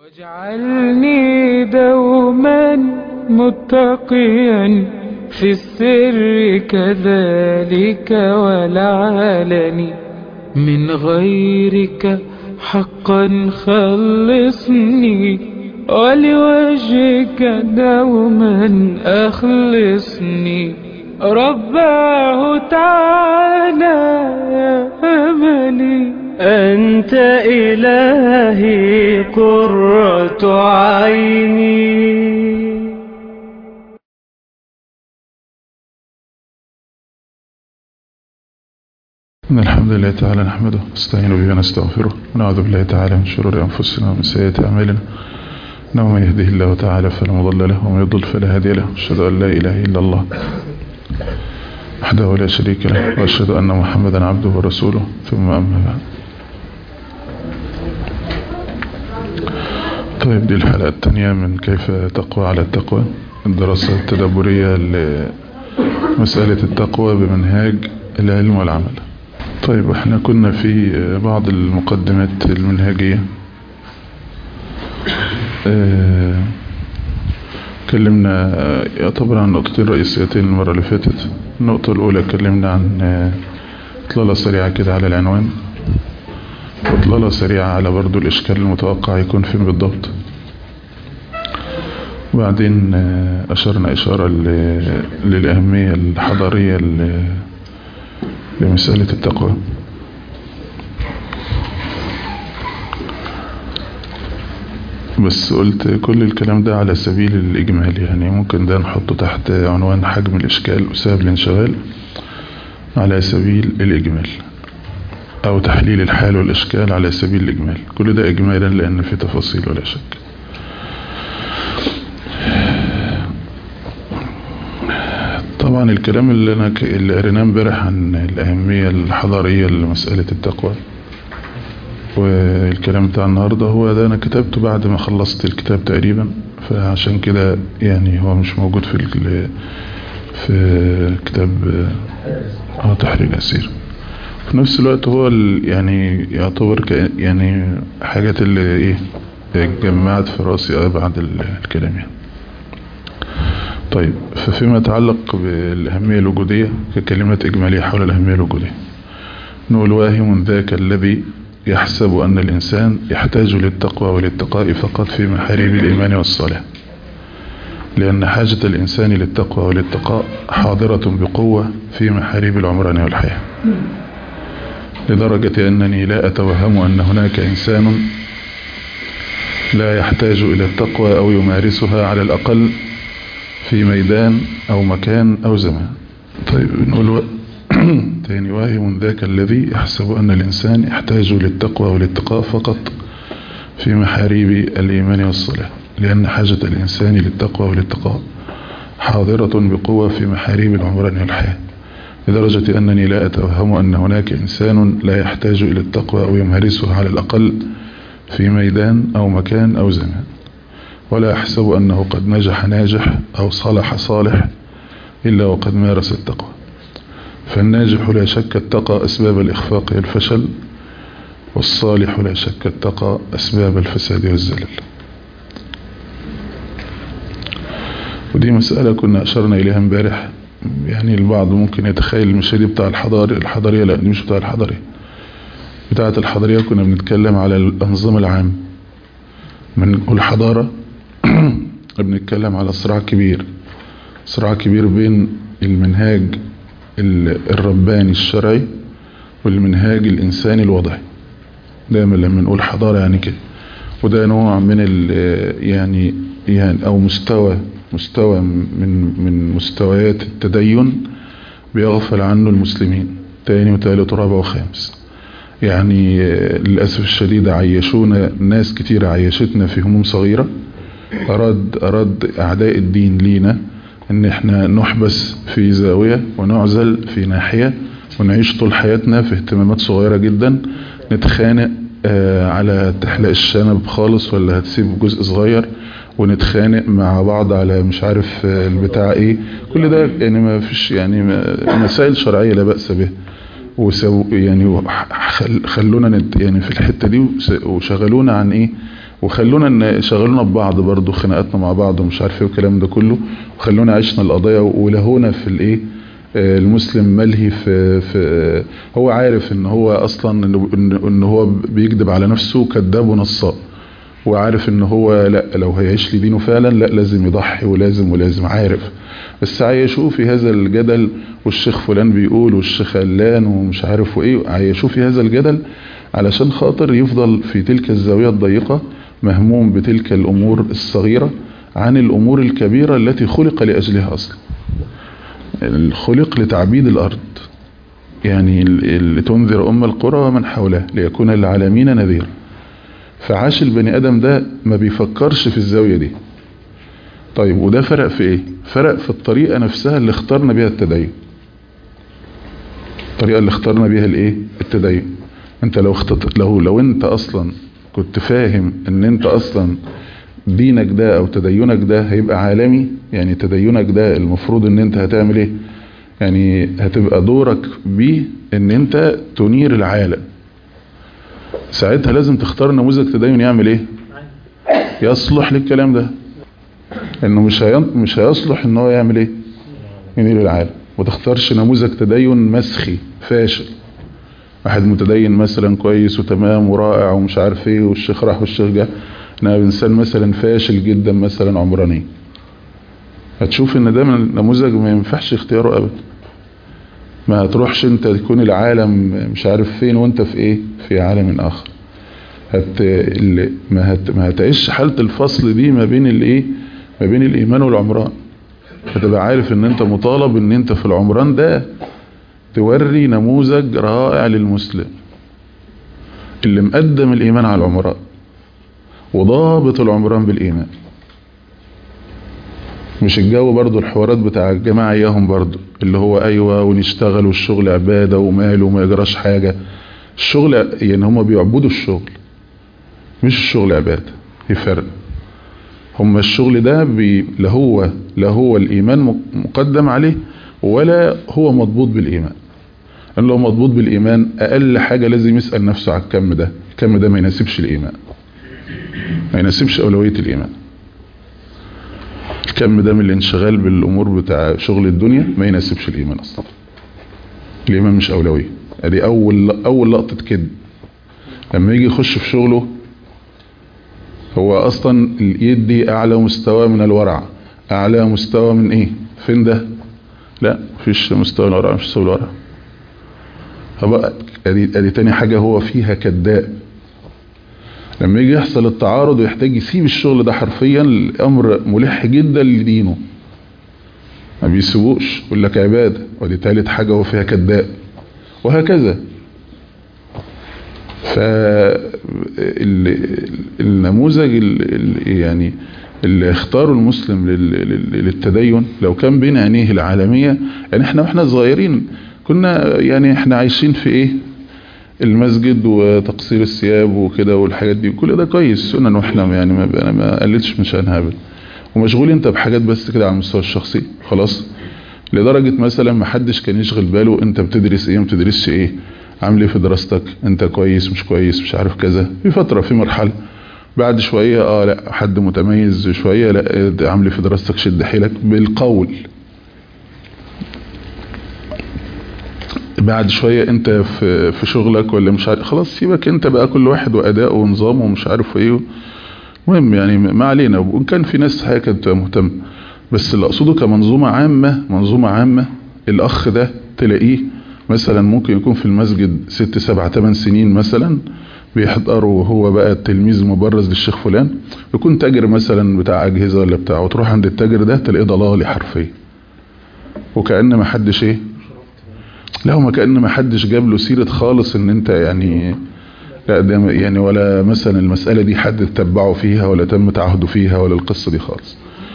واجعلني دوما متقيا في السر كذلك والعلن من غيرك حقا خلصني ولوجهك دوما أخلصني رباه تعالى يا أملي أنت إلهي قرة عيني إن الحمد لله تعالى نحمده نستعين به ونستغفره ونعوذ بالله تعالى من شرور أنفسنا ومن سيئات أعمالنا إنه من يهده الله تعالى فلا مضل له ومن يضل فلا هادي له أشهد أن لا إله إلا الله وحده لا شريك له وأشهد أن محمدا عبده ورسوله ثم أما بعد طيب دي الحلقة الثانية من كيف تقوى على التقوى الدراسة التدبرية لمسألة التقوى بمنهاج العلم والعمل طيب احنا كنا في بعض المقدمات المنهجية اه كلمنا يعتبر عن نقطتين رئيسيتين المرة اللي فاتت النقطة الأولى كلمنا عن إطلالة سريعة كده على العنوان وإطلالة سريعة على برضو الإشكال المتوقع يكون فين بالضبط وبعدين أشرنا إشارة للأهمية الحضارية لمسألة التقوى بس قلت كل الكلام ده على سبيل الإجمال يعني ممكن ده نحطه تحت عنوان حجم الإشكال بسبب الانشغال على سبيل الإجمال أو تحليل الحال والإشكال على سبيل الإجمال كل ده إجمالا لأن في تفاصيل ولا شك طبعا الكلام اللي أنا ك... اللي قريناه امبارح عن الأهمية الحضارية لمسألة التقوى والكلام بتاع النهاردة هو ده أنا كتبته بعد ما خلصت الكتاب تقريبا فعشان كده يعني هو مش موجود في ال... في كتاب اه تحرير أسير في نفس الوقت هو يعني يعتبر ك... يعني حاجات اللي ايه اتجمعت في راسي بعد الكلام يعني طيب ففيما يتعلق بالأهمية الوجودية ككلمة إجمالية حول الأهمية الوجودية نقول واهم ذاك الذي يحسب أن الإنسان يحتاج للتقوى والاتقاء فقط في محاريب الإيمان والصلاة لأن حاجة الإنسان للتقوى والاتقاء حاضرة بقوة في محاريب العمران والحياة لدرجة أنني لا أتوهم أن هناك إنسان لا يحتاج إلى التقوى أو يمارسها على الأقل في ميدان أو مكان أو زمان طيب نقول تاني واهم ذاك الذي يحسب أن الإنسان يحتاج للتقوى والاتقاء فقط في محاريب الإيمان والصلاة لأن حاجة الإنسان للتقوى والاتقاء حاضرة بقوة في محاريب العمران والحياة لدرجة أنني لا أتوهم أن هناك إنسان لا يحتاج إلى التقوى أو يمارسها على الأقل في ميدان أو مكان أو زمان ولا أحسب أنه قد نجح ناجح أو صلح صالح إلا وقد مارس التقوى فالناجح لا شك اتقى أسباب الإخفاق والفشل والصالح لا شك اتقى أسباب الفساد والزلل ودي مسألة كنا أشرنا إليها امبارح يعني البعض ممكن يتخيل مش دي بتاع الحضاري الحضارية لا دي مش بتاع الحضارية بتاعة الحضارية كنا بنتكلم على الأنظمة العام من الحضارة بنتكلم على صراع كبير صراع كبير بين المنهاج الرباني الشرعي والمنهاج الإنساني الوضعي دايما لما نقول حضارة يعني كده وده نوع من ال يعني يعني أو مستوى مستوى من من مستويات التدين بيغفل عنه المسلمين تاني وتالت ورابع وخامس يعني للأسف الشديد عيشونا ناس كتير عيشتنا في هموم صغيرة أراد, أراد أعداء الدين لينا ان احنا نحبس في زاوية ونعزل في ناحية ونعيش طول حياتنا في اهتمامات صغيرة جدا نتخانق آه على تحلق الشنب خالص ولا هتسيب جزء صغير ونتخانق مع بعض على مش عارف البتاع ايه كل ده يعني ما فيش يعني مسائل شرعية لا بأس به وسو يعني خلونا نت يعني في الحتة دي وشغلونا عن ايه وخلونا شغلنا ببعض برضو خناقاتنا مع بعض ومش عارف ايه والكلام ده كله وخلونا عشنا القضايا ولهونا في الايه المسلم ملهي في, في هو عارف ان هو اصلا ان هو بيكذب على نفسه كذاب ونصاب وعارف ان هو لا لو هيعيش لدينه فعلا لا لازم يضحي ولازم ولازم عارف بس عايشوه في هذا الجدل والشيخ فلان بيقول والشيخ علان ومش عارف وايه عايشوه في هذا الجدل علشان خاطر يفضل في تلك الزاوية الضيقة مهموم بتلك الامور الصغيرة عن الامور الكبيرة التي خلق لاجلها اصلا خلق لتعبيد الارض يعني لتنذر ام القرى ومن حولها ليكون للعالمين نذير فعاش البني ادم ده ما بيفكرش في الزاوية دي طيب وده فرق في ايه فرق في الطريقة نفسها اللي اخترنا بيها التدين الطريقة اللي اخترنا بيها الايه التدين انت لو اختط... لو لو انت اصلا كنت فاهم ان انت اصلا دينك ده او تدينك ده هيبقى عالمي يعني تدينك ده المفروض ان انت هتعمل ايه يعني هتبقى دورك بيه ان انت تنير العالم ساعتها لازم تختار نموذج تدين يعمل ايه يصلح للكلام ده انه مش هي... مش هيصلح ان هو يعمل ايه ينير العالم وتختارش نموذج تدين مسخي فاشل واحد متدين مثلا كويس وتمام ورائع ومش عارف ايه والشيخ راح والشيخ جه انا انسان مثلا فاشل جدا مثلا عمراني هتشوف ان ده من نموذج ما ينفعش اختياره ابدا ما هتروحش انت تكون العالم مش عارف فين وانت في ايه في عالم اخر هت ما, هت ما هتعيش حالة الفصل دي ما بين الايه ما بين الايمان والعمران فتبقى عارف ان انت مطالب ان انت في العمران ده توري نموذج رائع للمسلم اللي مقدم الايمان على العمران وضابط العمران بالايمان مش الجو برضو الحوارات بتاع الجماعة اياهم برضو اللي هو ايوه ونشتغل والشغل عبادة ومال وما يجراش حاجة الشغل يعني هم بيعبدوا الشغل مش الشغل عبادة في فرق هم الشغل ده بي لا هو لا هو الايمان مقدم عليه ولا هو مضبوط بالايمان ان لو مضبوط بالايمان اقل حاجة لازم يسأل نفسه على الكم ده الكم ده ما يناسبش الايمان ما يناسبش اولوية الايمان الكم ده من الانشغال بالامور بتاع شغل الدنيا ما يناسبش الايمان اصلا الايمان مش اولوية ادي اول اول لقطة كده لما يجي يخش في شغله هو اصلا يدي اعلى مستوى من الورع اعلى مستوى من ايه فين ده لا مفيش مستوى من الورع مش مستوى الورع فبقى ادي ادي تاني حاجة هو فيها كذاب لما يجي يحصل التعارض ويحتاج يسيب الشغل ده حرفيا الامر ملح جدا لدينه ما بيسيبوش يقول لك عبادة ودي تالت حاجة هو فيها كذاب وهكذا فالنموذج يعني اللي اختاره المسلم للتدين لو كان بين عينيه العالمية يعني احنا واحنا صغيرين كنا يعني احنا عايشين في ايه المسجد وتقصير الثياب وكده والحاجات دي كل ده كويس سنن واحنا يعني ما انا ما قلتش من شأنها ابدا ومشغول انت بحاجات بس كده على المستوى الشخصي خلاص لدرجة مثلا ما حدش كان يشغل باله انت بتدرس ايه ما بتدرسش ايه عامل ايه في دراستك انت كويس مش كويس مش عارف كذا في فترة في مرحلة بعد شوية اه لا حد متميز شوية لا عامل ايه في دراستك شد حيلك بالقول بعد شوية انت في في شغلك ولا مش عارف خلاص سيبك انت بقى كل واحد واداء ونظام ومش عارف ايه مهم يعني ما علينا وان كان في ناس حاجة كانت مهتم بس اللي اقصده كمنظومة عامة منظومة عامة الاخ ده تلاقيه مثلا ممكن يكون في المسجد ست سبع ثمان سنين مثلا بيحضر وهو بقى التلميذ المبرز للشيخ فلان يكون تاجر مثلا بتاع اجهزة ولا بتاع وتروح عند التاجر ده تلاقيه ضلالي حرفيا وكأن ما حدش ايه لا هو كأن ما حدش جاب له سيرة خالص ان انت يعني لا ده يعني ولا مثلا المسألة دي حد تتبعه فيها ولا تم تعهده فيها ولا القصة دي خالص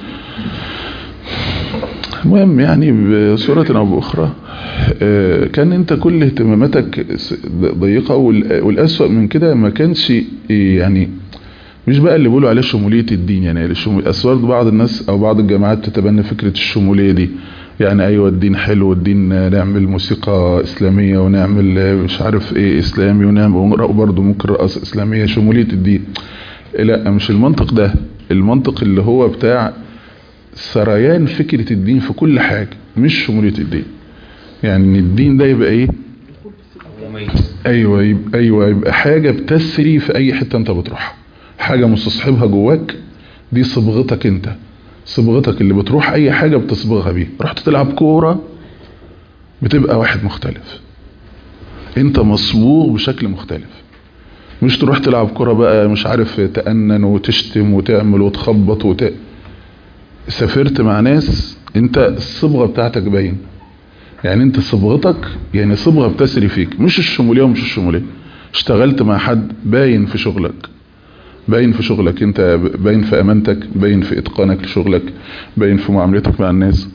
المهم يعني بصورة او باخرى كان انت كل اهتماماتك ضيقة والاسوأ من كده ما كانش يعني مش بقى اللي بيقولوا عليه شمولية الدين يعني اسوار بعض الناس او بعض الجماعات تتبنى فكرة الشمولية دي يعني ايوه الدين حلو والدين نعمل موسيقى اسلامية ونعمل مش عارف ايه اسلامي ونعمل برضه ممكن رقص اسلامية شمولية الدين لا مش المنطق ده المنطق اللي هو بتاع سريان فكرة الدين في كل حاجة مش شمولية الدين يعني ان الدين ده يبقى ايه ايوه يبقى ايوه يبقى حاجة بتسري في اي حتة انت بتروحها حاجة مستصحبها جواك دي صبغتك انت صبغتك اللي بتروح اي حاجة بتصبغها بيه رحت تلعب كورة بتبقى واحد مختلف انت مصبوغ بشكل مختلف مش تروح تلعب كرة بقى مش عارف تأنن وتشتم وتعمل وتخبط وت... سافرت مع ناس انت الصبغة بتاعتك باين يعني انت صبغتك يعني صبغة بتسري فيك مش الشمولية ومش الشمولية اشتغلت مع حد باين في شغلك باين في شغلك انت باين في امانتك باين في اتقانك لشغلك باين في معاملتك مع الناس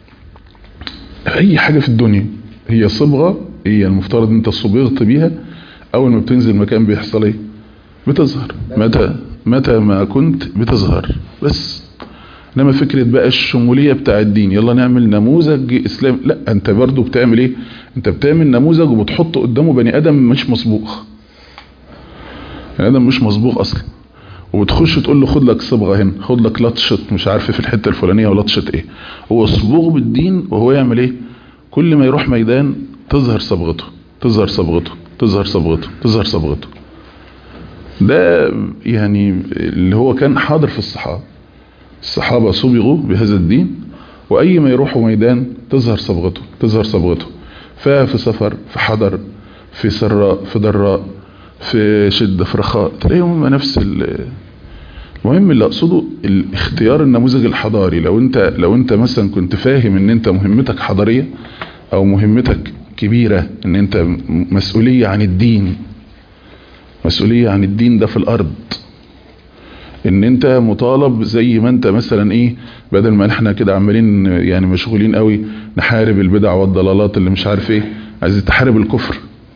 اي حاجة في الدنيا هي صبغة هي المفترض انت صبغت بيها اول ما بتنزل مكان بيحصل ايه بتظهر متى متى ما كنت بتظهر بس انما فكرة بقى الشمولية بتاع الدين يلا نعمل نموذج اسلام لا انت برضو بتعمل ايه انت بتعمل نموذج وبتحط قدامه بني ادم مش مسبوق بني ادم مش مسبوق اصلا وبتخش تقول له خد لك صبغه هنا خد لك لطشه مش عارف في الحته الفلانيه ولطشه ايه هو صبوغ بالدين وهو يعمل ايه كل ما يروح ميدان تظهر صبغته تظهر صبغته تظهر صبغته تظهر صبغته ده يعني اللي هو كان حاضر في الصحابه الصحابه صبغوا بهذا الدين واي ما يروحوا ميدان تظهر صبغته تظهر صبغته ففي سفر في حضر في سراء في ضراء في شدة في رخاء تلاقيهم نفس المهم اللي اقصده اختيار النموذج الحضاري لو انت لو انت مثلا كنت فاهم ان انت مهمتك حضارية او مهمتك كبيرة ان انت مسؤولية عن الدين مسؤولية عن الدين ده في الارض ان انت مطالب زي ما انت مثلا ايه بدل ما احنا كده عمالين يعني مشغولين قوي نحارب البدع والضلالات اللي مش عارف ايه عايز تحارب الكفر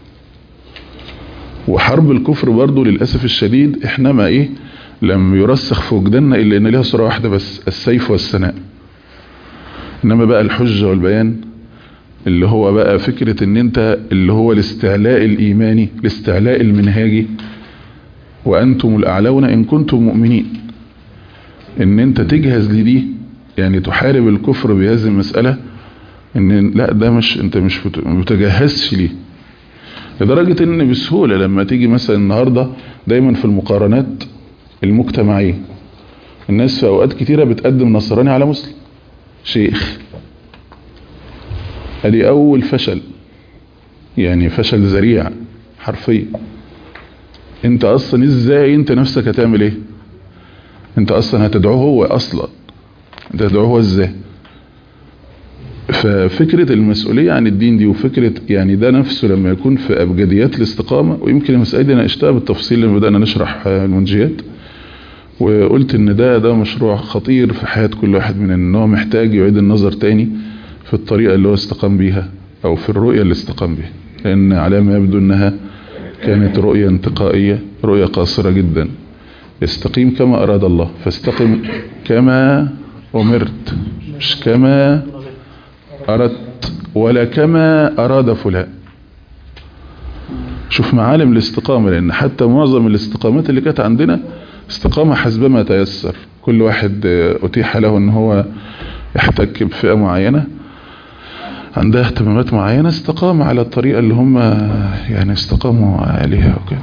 وحرب الكفر برضو للأسف الشديد احنا ما ايه لم يرسخ في وجداننا الا ان ليها صورة واحدة بس السيف والسناء انما بقى الحجة والبيان اللي هو بقى فكرة ان انت اللي هو الاستعلاء الايماني الاستعلاء المنهاجي وانتم الاعلون ان كنتم مؤمنين ان انت تجهز لدي يعني تحارب الكفر بهذه المسألة ان لا ده مش انت مش متجهزش ليه لدرجة ان بسهولة لما تيجي مثلا النهاردة دايما في المقارنات المجتمعية الناس في اوقات كتيرة بتقدم نصراني على مسلم شيخ ادي اول فشل يعني فشل ذريع حرفيا انت اصلا ازاي انت نفسك هتعمل ايه انت اصلا هتدعوه هو اصلا انت هتدعوه هو ازاي ففكرة المسؤولية عن الدين دي وفكرة يعني ده نفسه لما يكون في أبجديات الاستقامة ويمكن المسألة دي أنا اشتغل بالتفصيل لما بدأنا نشرح المنجيات وقلت ان ده ده مشروع خطير في حياة كل واحد من ان هو محتاج يعيد النظر تاني في الطريقة اللي هو استقام بيها او في الرؤية اللي استقام بيها لان على ما يبدو انها كانت رؤية انتقائية رؤية قاصرة جدا استقيم كما اراد الله فاستقم كما امرت مش كما أردت ولا كما أراد فلان شوف معالم الاستقامة لأن حتى معظم الاستقامات اللي كانت عندنا استقامة حسب ما تيسر كل واحد أتيح له أن هو يحتك بفئة معينة عندها اهتمامات معينة استقام على الطريقة اللي هم يعني استقاموا عليها وكده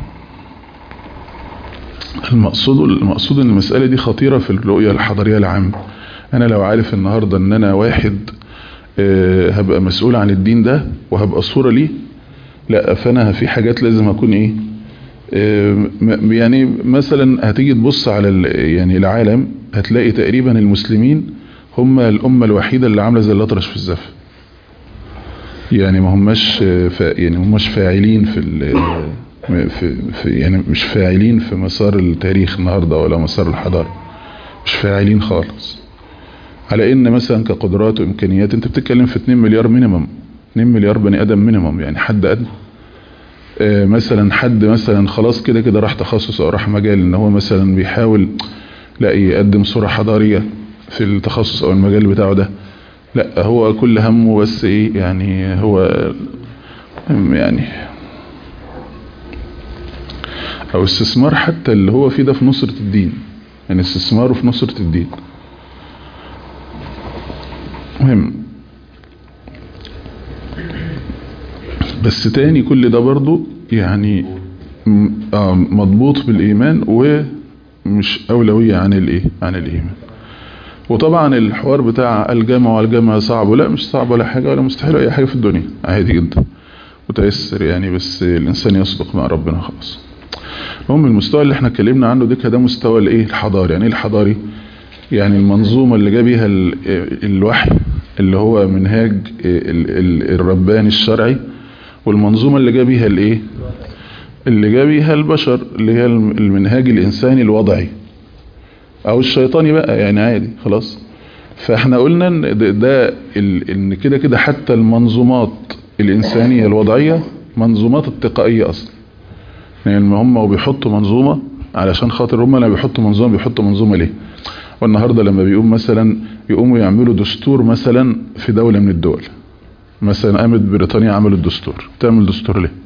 المقصود المقصود ان المسألة دي خطيرة في الرؤية الحضارية العامة انا لو عارف النهاردة ان انا واحد هبقى مسؤول عن الدين ده وهبقى صورة ليه لا فانا في حاجات لازم اكون ايه يعني مثلا هتيجي تبص على يعني العالم هتلاقي تقريبا المسلمين هم الامة الوحيدة اللي عاملة زي الاطرش في الزف يعني ما هماش فا يعني هماش فاعلين في, في, في يعني مش فاعلين في مسار التاريخ النهاردة ولا مسار الحضارة مش فاعلين خالص على ان مثلا كقدرات وامكانيات انت بتتكلم في 2 مليار مينيمم 2 مليار بني ادم مينيمم يعني حد ادنى آه مثلا حد مثلا خلاص كده كده راح تخصص او راح مجال ان هو مثلا بيحاول لا يقدم صورة حضارية في التخصص او المجال بتاعه ده لا هو كل همه بس ايه يعني هو يعني او استثمار حتى اللي هو فيه ده في نصرة الدين يعني استثماره في نصرة الدين مهم بس تاني كل ده برضو يعني م- آه مضبوط بالإيمان ومش أولوية عن الإيه عن الإيمان وطبعا الحوار بتاع الجامعة والجامعة صعب لا مش صعب ولا حاجة ولا مستحيل أي حاجة في الدنيا عادي جدا متيسر يعني بس الإنسان يصدق مع ربنا خلاص المهم المستوى اللي احنا اتكلمنا عنه ده ده مستوى الايه الحضاري يعني ايه الحضاري يعني المنظومة اللي جاب بيها ال- الوحي اللي هو منهاج ال- ال- الرباني الشرعي والمنظومة اللي جاب بيها الايه اللي جاب بيها البشر اللي هي الم- المنهاج الانساني الوضعي او الشيطاني بقى يعني عادي خلاص فاحنا قلنا ان ده, ده ال- ان كده كده حتى المنظومات الانسانية الوضعية منظومات اتقائية اصلا يعني هم وبيحطوا منظومة علشان خاطر هم لما بيحطوا منظومة بيحطوا منظومة ليه والنهاردة لما بيقوم مثلا يقوموا يعملوا دستور مثلا في دولة من الدول مثلا قامت بريطانيا عملت دستور تعمل دستور ليه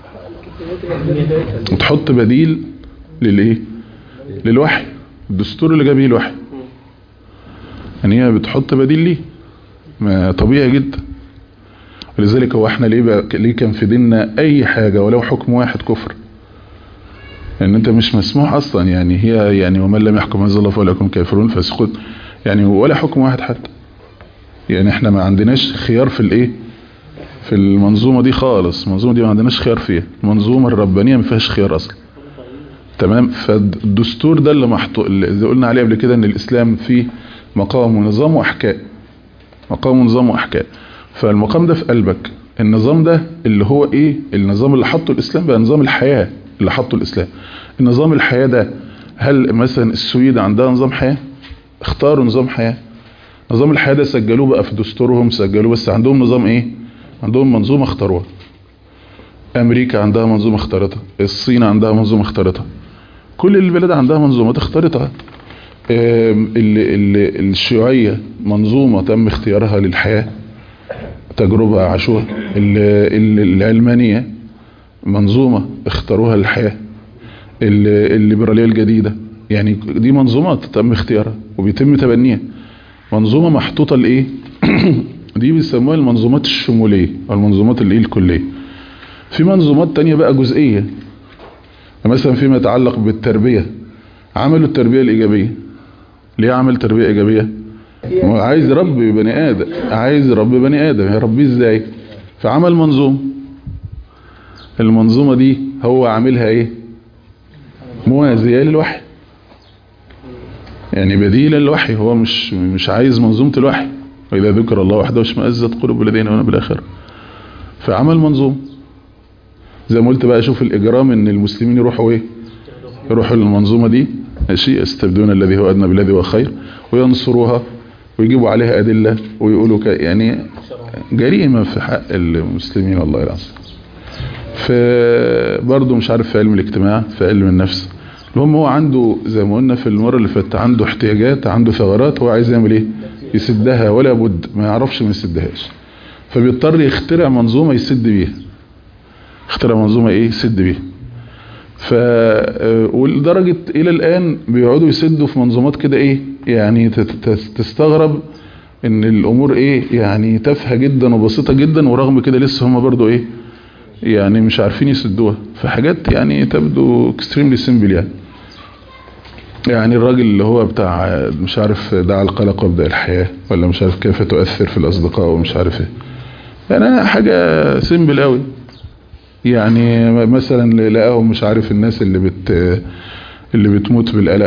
وتحط بديل للايه للوحي الدستور اللي جاب بيه الوحي يعني هي بتحط بديل ليه ما طبيعي جدا ولذلك هو احنا ليه بقى ليه كان في ديننا اي حاجة ولو حكم واحد كفر لان انت مش مسموح اصلا يعني هي يعني ومن لم يحكم انزل الله فلا يكون كافرون فاسقط يعني ولا حكم واحد حتى يعني احنا ما عندناش خيار في الايه في المنظومة دي خالص المنظومة دي ما عندناش خيار فيها المنظومة الربانية ما فيهاش خيار اصلا تمام فالدستور ده اللي محطوط اللي قلنا عليه قبل كده ان الاسلام فيه مقام ونظام واحكام مقام ونظام واحكام فالمقام ده في قلبك النظام ده اللي هو ايه النظام اللي حطه الاسلام بقى نظام الحياة اللي حطه الاسلام النظام الحياة ده هل مثلا السويد عندها نظام حياة اختاروا نظام حياة نظام الحياة ده سجلوه بقى في دستورهم سجلوه بس عندهم نظام ايه عندهم منظومة اختاروها امريكا عندها منظومة اختارتها الصين عندها منظومة اختارتها كل البلاد عندها منظومات اختارتها ال- ال- الشيوعية منظومة تم اختيارها للحياة تجربة عاشوها ال- ال- العلمانية منظومة اختاروها للحياة ال- الليبرالية الجديدة يعني دي منظومات تم اختيارها وبيتم تبنيها منظومة محطوطة لإيه دي بيسموها المنظومات الشمولية أو المنظومات اللي الكلية في منظومات تانية بقى جزئية مثلا فيما يتعلق بالتربية عملوا التربية الإيجابية ليه عمل تربية إيجابية هو عايز يربي بني آدم عايز يربي بني آدم يربيه إزاي فعمل منظومة المنظومة دي هو عاملها إيه موازية للوحي يعني بديلا للوحي هو مش مش عايز منظومة الوحي وإذا ذكر الله وحده اشمأزت قلوب الذين يؤمنون بالآخرة فعمل منظومة زي ما قلت بقى شوف الإجرام إن المسلمين يروحوا إيه يروحوا للمنظومة دي ماشي يستبدون الذي هو أدنى بالذي هو خير وينصروها ويجيبوا عليها أدلة ويقولوا ك... يعني جريمة في حق المسلمين الله العظيم فبرضه مش عارف في علم الاجتماع في علم النفس المهم هو عنده زي ما قلنا في المرة اللي فاتت عنده احتياجات عنده ثغرات هو عايز يعمل ايه يسدها ولا بد ما يعرفش ما يسدهاش فبيضطر يخترع منظومة يسد بيها اخترع منظومة ايه يسد بيها ف ولدرجة الى الان بيقعدوا يسدوا في منظومات كده ايه يعني تستغرب ان الامور ايه يعني تافهه جدا وبسيطة جدا ورغم كده لسه هم برضو ايه يعني مش عارفين يسدوها فحاجات يعني تبدو اكستريملي سيمبل يعني يعني الراجل اللي هو بتاع مش عارف دع القلق وابدأ الحياة ولا مش عارف كيف تؤثر في الأصدقاء ومش عارف ايه يعني حاجة سيمبل قوي يعني مثلا لقاهم مش عارف الناس اللي بت اللي بتموت بالقلق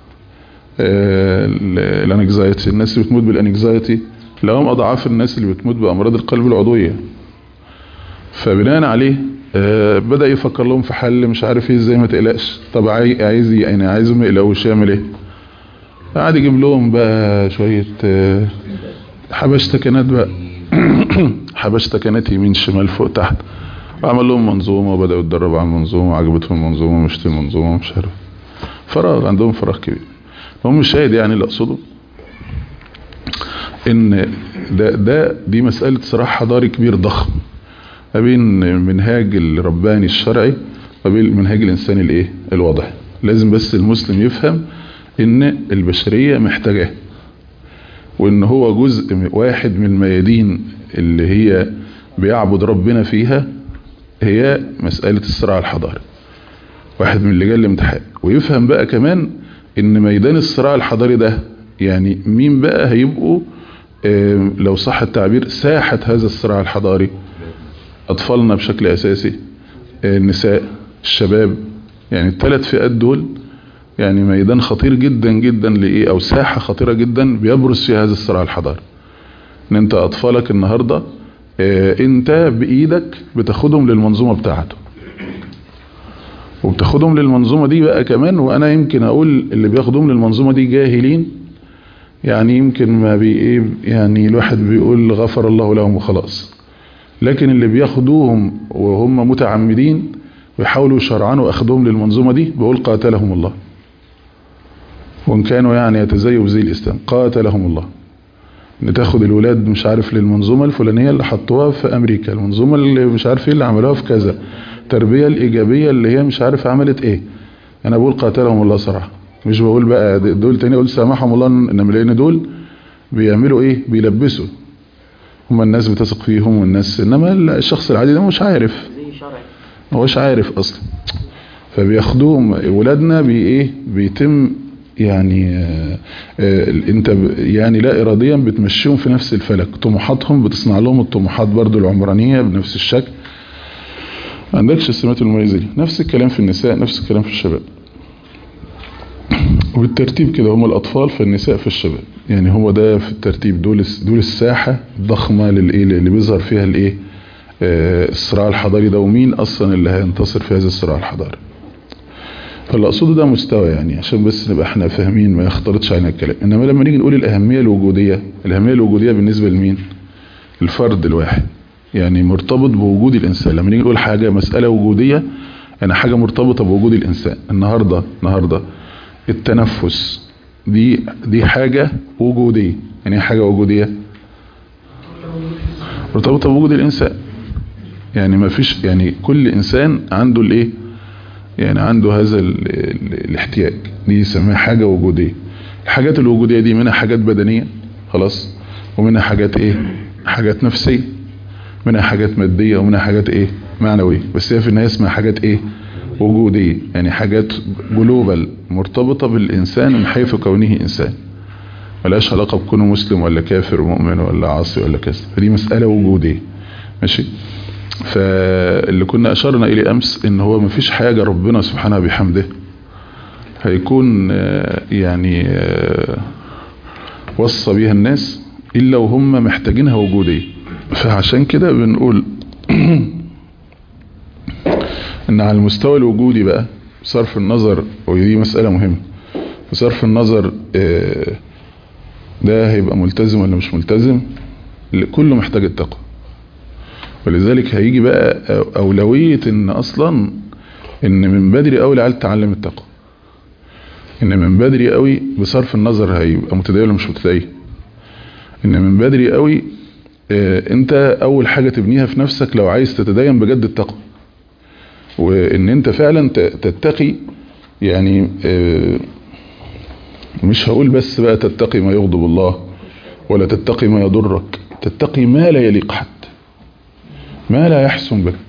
الانكزايتي الناس اللي بتموت بالانكزايتي لقاهم اضعاف الناس اللي بتموت بامراض القلب العضويه فبناء عليه بدأ يفكر لهم في حل مش عارف ايه ازاي ما تقلقش طب عايز يعني عايزهم ما يقلقوش يعمل ايه قعد يجيب لهم بقى شوية حبشتكنات بقى حبشتكنات يمين شمال فوق تحت وعمل لهم منظومة وبدأوا يتدربوا على المنظومة وعجبتهم المنظومة مشت المنظومة مش عارف فراغ عندهم فراغ كبير هم الشاهد يعني اللي اقصده ان ده, ده دي مسألة صراحة حضاري كبير ضخم ما بين منهاج الرباني الشرعي وبين المنهج الإنساني الإيه الواضح لازم بس المسلم يفهم إن البشرية محتاجاه وإن هو جزء واحد من الميادين اللي هي بيعبد ربنا فيها هي مسألة الصراع الحضاري واحد من اللي جاء الامتحان ويفهم بقى كمان ان ميدان الصراع الحضاري ده يعني مين بقى هيبقوا اه لو صح التعبير ساحة هذا الصراع الحضاري اطفالنا بشكل اساسي اه النساء الشباب يعني الثلاث فئات دول يعني ميدان خطير جدا جدا لايه او ساحة خطيرة جدا بيبرز فيها هذا الصراع الحضاري ان انت اطفالك النهاردة اه انت بايدك بتاخدهم للمنظومة بتاعته وبتاخدهم للمنظومة دي بقى كمان وانا يمكن اقول اللي بياخدهم للمنظومة دي جاهلين يعني يمكن ما بي ايه يعني الواحد بيقول غفر الله لهم وخلاص لكن اللي بياخدوهم وهم متعمدين ويحاولوا يشرعنوا اخدهم للمنظومة دي بيقول قاتلهم الله وان كانوا يعني يتزيوا بزي الاسلام قاتلهم الله ان تاخد الولاد مش عارف للمنظومة الفلانية اللي حطوها في امريكا المنظومة اللي مش عارف ايه اللي عملوها في كذا التربية الايجابية اللي هي مش عارف عملت ايه انا بقول قاتلهم الله صراحة مش بقول بقى دول تاني اقول سامحهم الله انما لان دول بيعملوا ايه بيلبسوا هم الناس بتثق فيهم والناس انما الشخص العادي ده مش عارف هوش عارف اصلا فبياخدوهم ولادنا بي ايه بيتم يعني آآ آآ انت يعني لا اراديا بتمشيهم في نفس الفلك طموحاتهم بتصنع لهم الطموحات برضو العمرانية بنفس الشكل ما عندكش السمات المميزة دي نفس الكلام في النساء نفس الكلام في الشباب وبالترتيب كده هم الأطفال فالنساء في الشباب يعني هو ده في الترتيب دول دول الساحة الضخمة للإيه اللي بيظهر فيها الإيه الصراع الحضاري ده ومين أصلا اللي هينتصر في هذا الصراع الحضاري فاللي أقصده ده مستوى يعني عشان بس نبقى احنا فاهمين ما يختلطش علينا الكلام إنما لما نيجي نقول الأهمية الوجودية الأهمية الوجودية بالنسبة لمين الفرد الواحد يعني مرتبط بوجود الإنسان لما نيجي نقول حاجة مسألة وجودية يعني حاجة مرتبطة بوجود الإنسان النهاردة النهاردة التنفس دي دي حاجة وجودية يعني ايه حاجة وجودية مرتبطة بوجود الإنسان يعني ما فيش يعني كل إنسان عنده الايه يعني عنده هذا ال ال الاحتياج دي يسميها حاجة وجودية الحاجات الوجودية دي منها حاجات بدنية خلاص ومنها حاجات ايه حاجات نفسية منها حاجات مادية ومنها حاجات ايه معنوية بس هي في النهاية اسمها حاجات ايه وجودية يعني حاجات جلوبال مرتبطة بالإنسان من حيث كونه إنسان ملاش علاقة بكونه مسلم ولا كافر مؤمن ولا عاصي ولا كذا فدي مسألة وجودية ماشي فاللي كنا أشرنا إليه أمس إن هو مفيش حاجة ربنا سبحانه بحمده هيكون يعني وصى بيها الناس إلا وهم محتاجينها وجودية فعشان كده بنقول ان على المستوى الوجودي بقى بصرف النظر ودي مسألة مهمة بصرف النظر ده هيبقى ملتزم ولا مش ملتزم كله محتاج التقوى ولذلك هيجي بقى أولوية ان اصلا ان من بدري قوي العيال تتعلم التقوى ان من بدري قوي بصرف النظر هيبقى متدين ولا مش متدين ان من بدري قوي انت اول حاجة تبنيها في نفسك لو عايز تتدين بجد التقوى وان انت فعلا تتقي يعني مش هقول بس بقى تتقي ما يغضب الله ولا تتقي ما يضرك تتقي ما لا يليق حد ما لا يحسن بك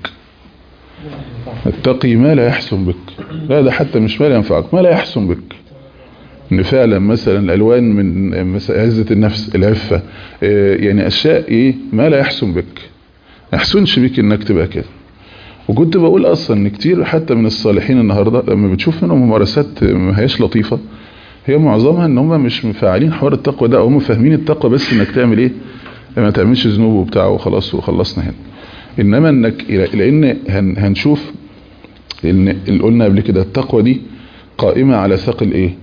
تتقي ما لا يحسن بك لا ده حتى مش ما لا ينفعك ما لا يحسن بك ان فعلا مثلا الالوان من عزة النفس العفة يعني اشياء ايه ما لا يحسن بك ما يحسنش بك انك تبقى كده وكنت بقول اصلا ان كتير حتى من الصالحين النهاردة لما بتشوف منهم ممارسات ما هياش لطيفة هي معظمها ان هم مش مفعلين حوار التقوى ده هم فاهمين التقوى بس انك تعمل ايه ما تعملش ذنوب وبتاع وخلاص وخلصنا هنا انما انك لان هنشوف ان اللي قلنا قبل كده التقوى دي قائمة على ساق الايه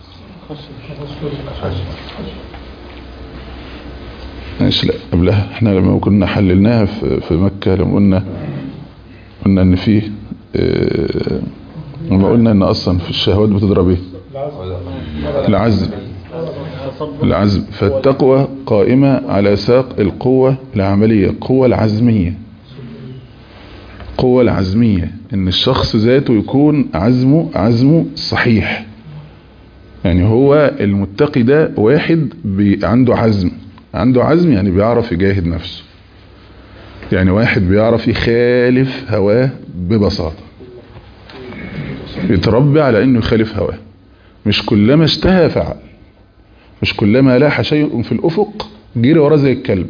ماشي لا قبلها احنا لما كنا حللناها في, في مكة لما قلنا قلنا ان فيه اه لما قلنا ان اصلا في الشهوات بتضرب ايه العزم العزم فالتقوى قائمة على ساق القوة العملية القوة العزمية القوة العزمية ان الشخص ذاته يكون عزمه عزمه صحيح يعني هو المتقي ده واحد بي عنده عزم عنده عزم يعني بيعرف يجاهد نفسه يعني واحد بيعرف يخالف هواه ببساطة يتربي على انه يخالف هواه مش كلما اشتهى فعل مش كلما لاح شيء في الافق جري وراه زي الكلب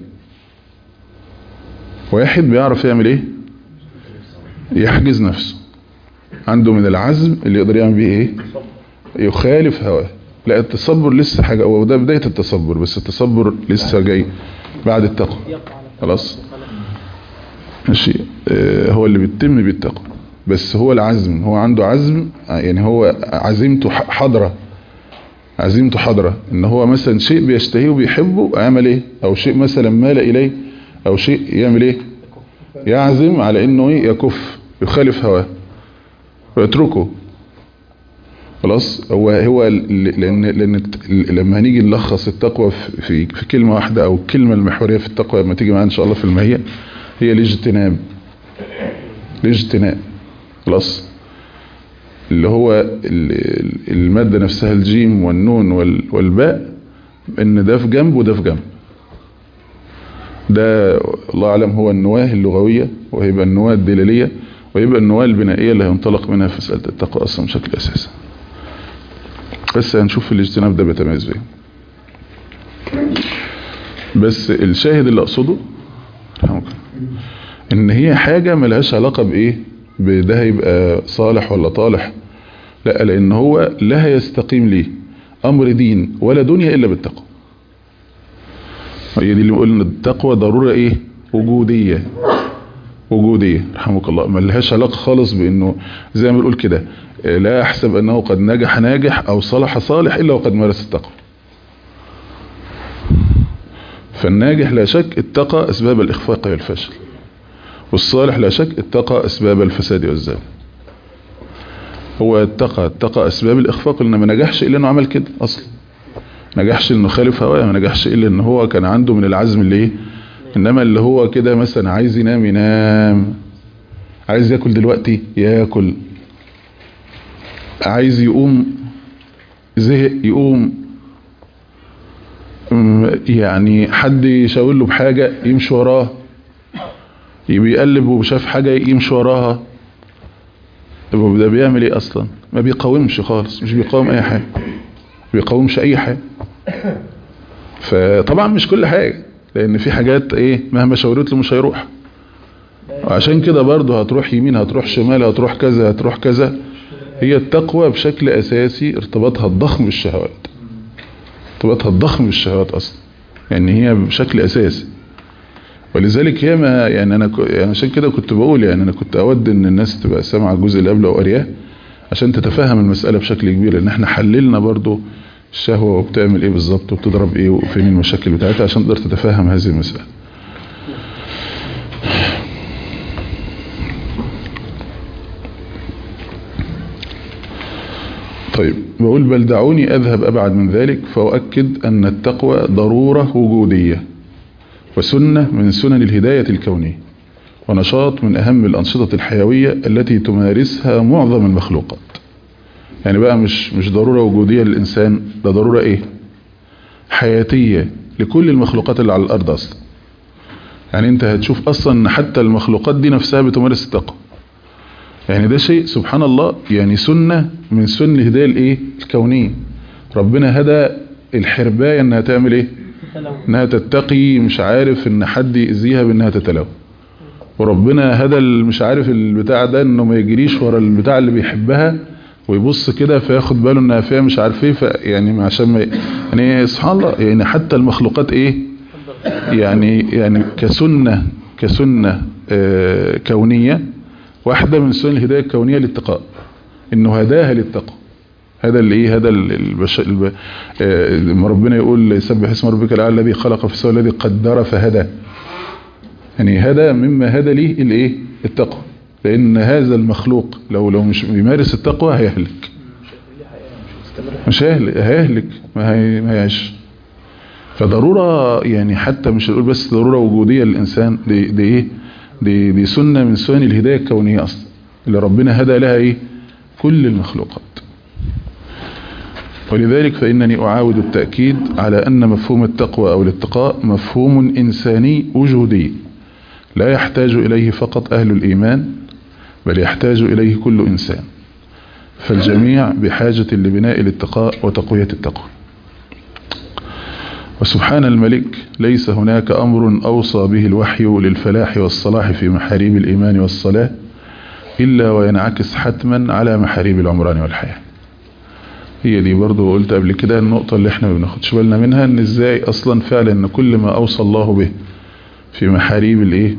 واحد بيعرف يعمل ايه يحجز نفسه عنده من العزم اللي يقدر يعمل بيه ايه يخالف هواه لا التصبر لسه حاجة وده بداية التصبر بس التصبر لسه جاي بعد التقوى خلاص ماشي آه هو اللي بيتم بالتقوى بس هو العزم هو عنده عزم يعني هو عزيمته حضرة عزيمته حضرة ان هو مثلا شيء بيشتهيه وبيحبه يعمل ايه او شيء مثلا مال اليه او شيء يعمل ايه يعزم على انه ايه يكف يخالف هواه ويتركه خلاص هو هو لان لان لما هنيجي نلخص التقوى في في كلمه واحده او الكلمه المحوريه في التقوى لما تيجي معانا ان شاء الله في الماهيه هي الاجتناب الاجتناب خلاص اللي هو الماده نفسها الجيم والنون والباء ان ده في جنب وده في جنب ده الله اعلم هو النواه اللغويه وهيبقى النواه الدلاليه ويبقى النواه البنائيه اللي هينطلق منها في مساله التقوى اصلا بشكل اساسي بس هنشوف الاجتناب ده بيتميز بايه بس الشاهد اللي اقصده ان هي حاجة ملهاش علاقة بايه بده هيبقى صالح ولا طالح لا لان هو لا يستقيم ليه امر دين ولا دنيا الا بالتقوى هي دي اللي قلنا التقوى ضرورة ايه وجودية وجودية رحمك الله ملهاش علاقة خالص بانه زي ما بنقول كده لا احسب انه قد نجح ناجح او صلح صالح الا وقد مارس التقوى فالناجح لا شك اتقى اسباب الاخفاق والفشل والصالح لا شك اتقى اسباب الفساد والزلل هو اتقى اتقى اسباب الاخفاق لانه ما نجحش الا انه عمل كده اصلا نجحش انه خالف هواه ما نجحش الا ان هو كان عنده من العزم اللي ايه انما اللي هو كده مثلا عايز ينام ينام عايز ياكل دلوقتي ياكل عايز يقوم زهق يقوم يعني حد يشاور له بحاجة يمشي وراه بيقلب وشاف حاجة يمشي وراها ده بيعمل ايه اصلا ما بيقاومش خالص مش بيقاوم اي حاجة بيقاومش اي حاجة فطبعا مش كل حاجة لان في حاجات ايه مهما شاورت له مش هيروح وعشان كده برضه هتروح يمين هتروح شمال هتروح كذا هتروح كذا هي التقوى بشكل اساسي ارتباطها الضخم بالشهوات ارتباطها الضخم بالشهوات اصلا يعني هي بشكل اساسي ولذلك هي ما يعني انا يعني عشان كده كنت بقول يعني انا كنت اود ان الناس تبقى سامعه الجزء اللي قبله وقارياه عشان تتفهم المساله بشكل كبير لان احنا حللنا برضو الشهوه وبتعمل ايه بالظبط وبتضرب ايه وفين المشاكل بتاعتها عشان تقدر تتفهم هذه المساله طيب بقول بل دعوني أذهب أبعد من ذلك فأؤكد أن التقوى ضرورة وجودية وسنة من سنن الهداية الكونية ونشاط من أهم الأنشطة الحيوية التي تمارسها معظم المخلوقات يعني بقى مش مش ضرورة وجودية للإنسان ده ضرورة إيه حياتية لكل المخلوقات اللي على الأرض أصلا يعني أنت هتشوف أصلا حتى المخلوقات دي نفسها بتمارس التقوى يعني ده شيء سبحان الله يعني سنة من سن الهداية الايه الكونية ربنا هدى الحرباية انها تعمل ايه انها تتقي مش عارف ان حد يأذيها بانها تتلو وربنا هدى مش عارف البتاع ده انه ما يجريش ورا البتاع اللي بيحبها ويبص كده فياخد باله انها فيها مش عارف ايه يعني عشان ما يعني سبحان الله يعني حتى المخلوقات ايه يعني يعني كسنة كسنة آه كونية واحدة من سنن الهداية الكونية للتقاء انه هداها للتقوى هذا اللي ايه هذا البش... الب... آه ربنا يقول يسبح اسم ربك الاعلى الذي خلق في السماء الذي قدر فهدى يعني هذا مما هدى ليه الايه التقوى لان هذا المخلوق لو لو مش بيمارس التقوى هيهلك مش هيهلك هيهلك ما هي ما هيعيش فضرورة يعني حتى مش نقول بس ضرورة وجودية للإنسان دي, دي ايه دي, دي سنة من سنن الهداية الكونية أصلا اللي ربنا هدى لها ايه كل المخلوقات ولذلك فإنني أعاود التأكيد على أن مفهوم التقوى أو الاتقاء مفهوم إنساني وجودي لا يحتاج إليه فقط أهل الإيمان بل يحتاج إليه كل إنسان فالجميع بحاجة لبناء الاتقاء وتقوية التقوى وسبحان الملك ليس هناك أمر أوصى به الوحي للفلاح والصلاح في محاريب الإيمان والصلاة إلا وينعكس حتما على محاريب العمران والحياة هي دي برضو قلت قبل كده النقطة اللي احنا ما بناخدش بالنا منها ان ازاي اصلا فعلا ان كل ما اوصى الله به في محاريب الايه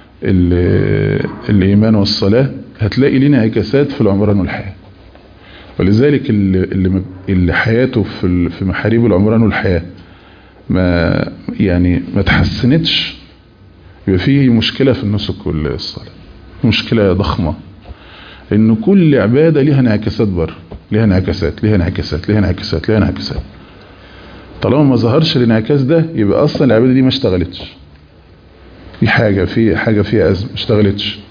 الايمان والصلاة هتلاقي لنا انعكاسات في العمران والحياة ولذلك اللي, اللي, اللي حياته في في محاريب العمران والحياة ما يعني ما تحسنتش يبقى فيه مشكلة في النسك والصلاة مشكلة ضخمة ان كل عبادة ليها انعكاسات بره ليها انعكاسات ليها انعكاسات ليها انعكاسات ليها انعكاسات طالما ما ظهرش الانعكاس ده يبقى اصلا العبادة دي ما اشتغلتش في حاجة في حاجة فيها أزمة ما اشتغلتش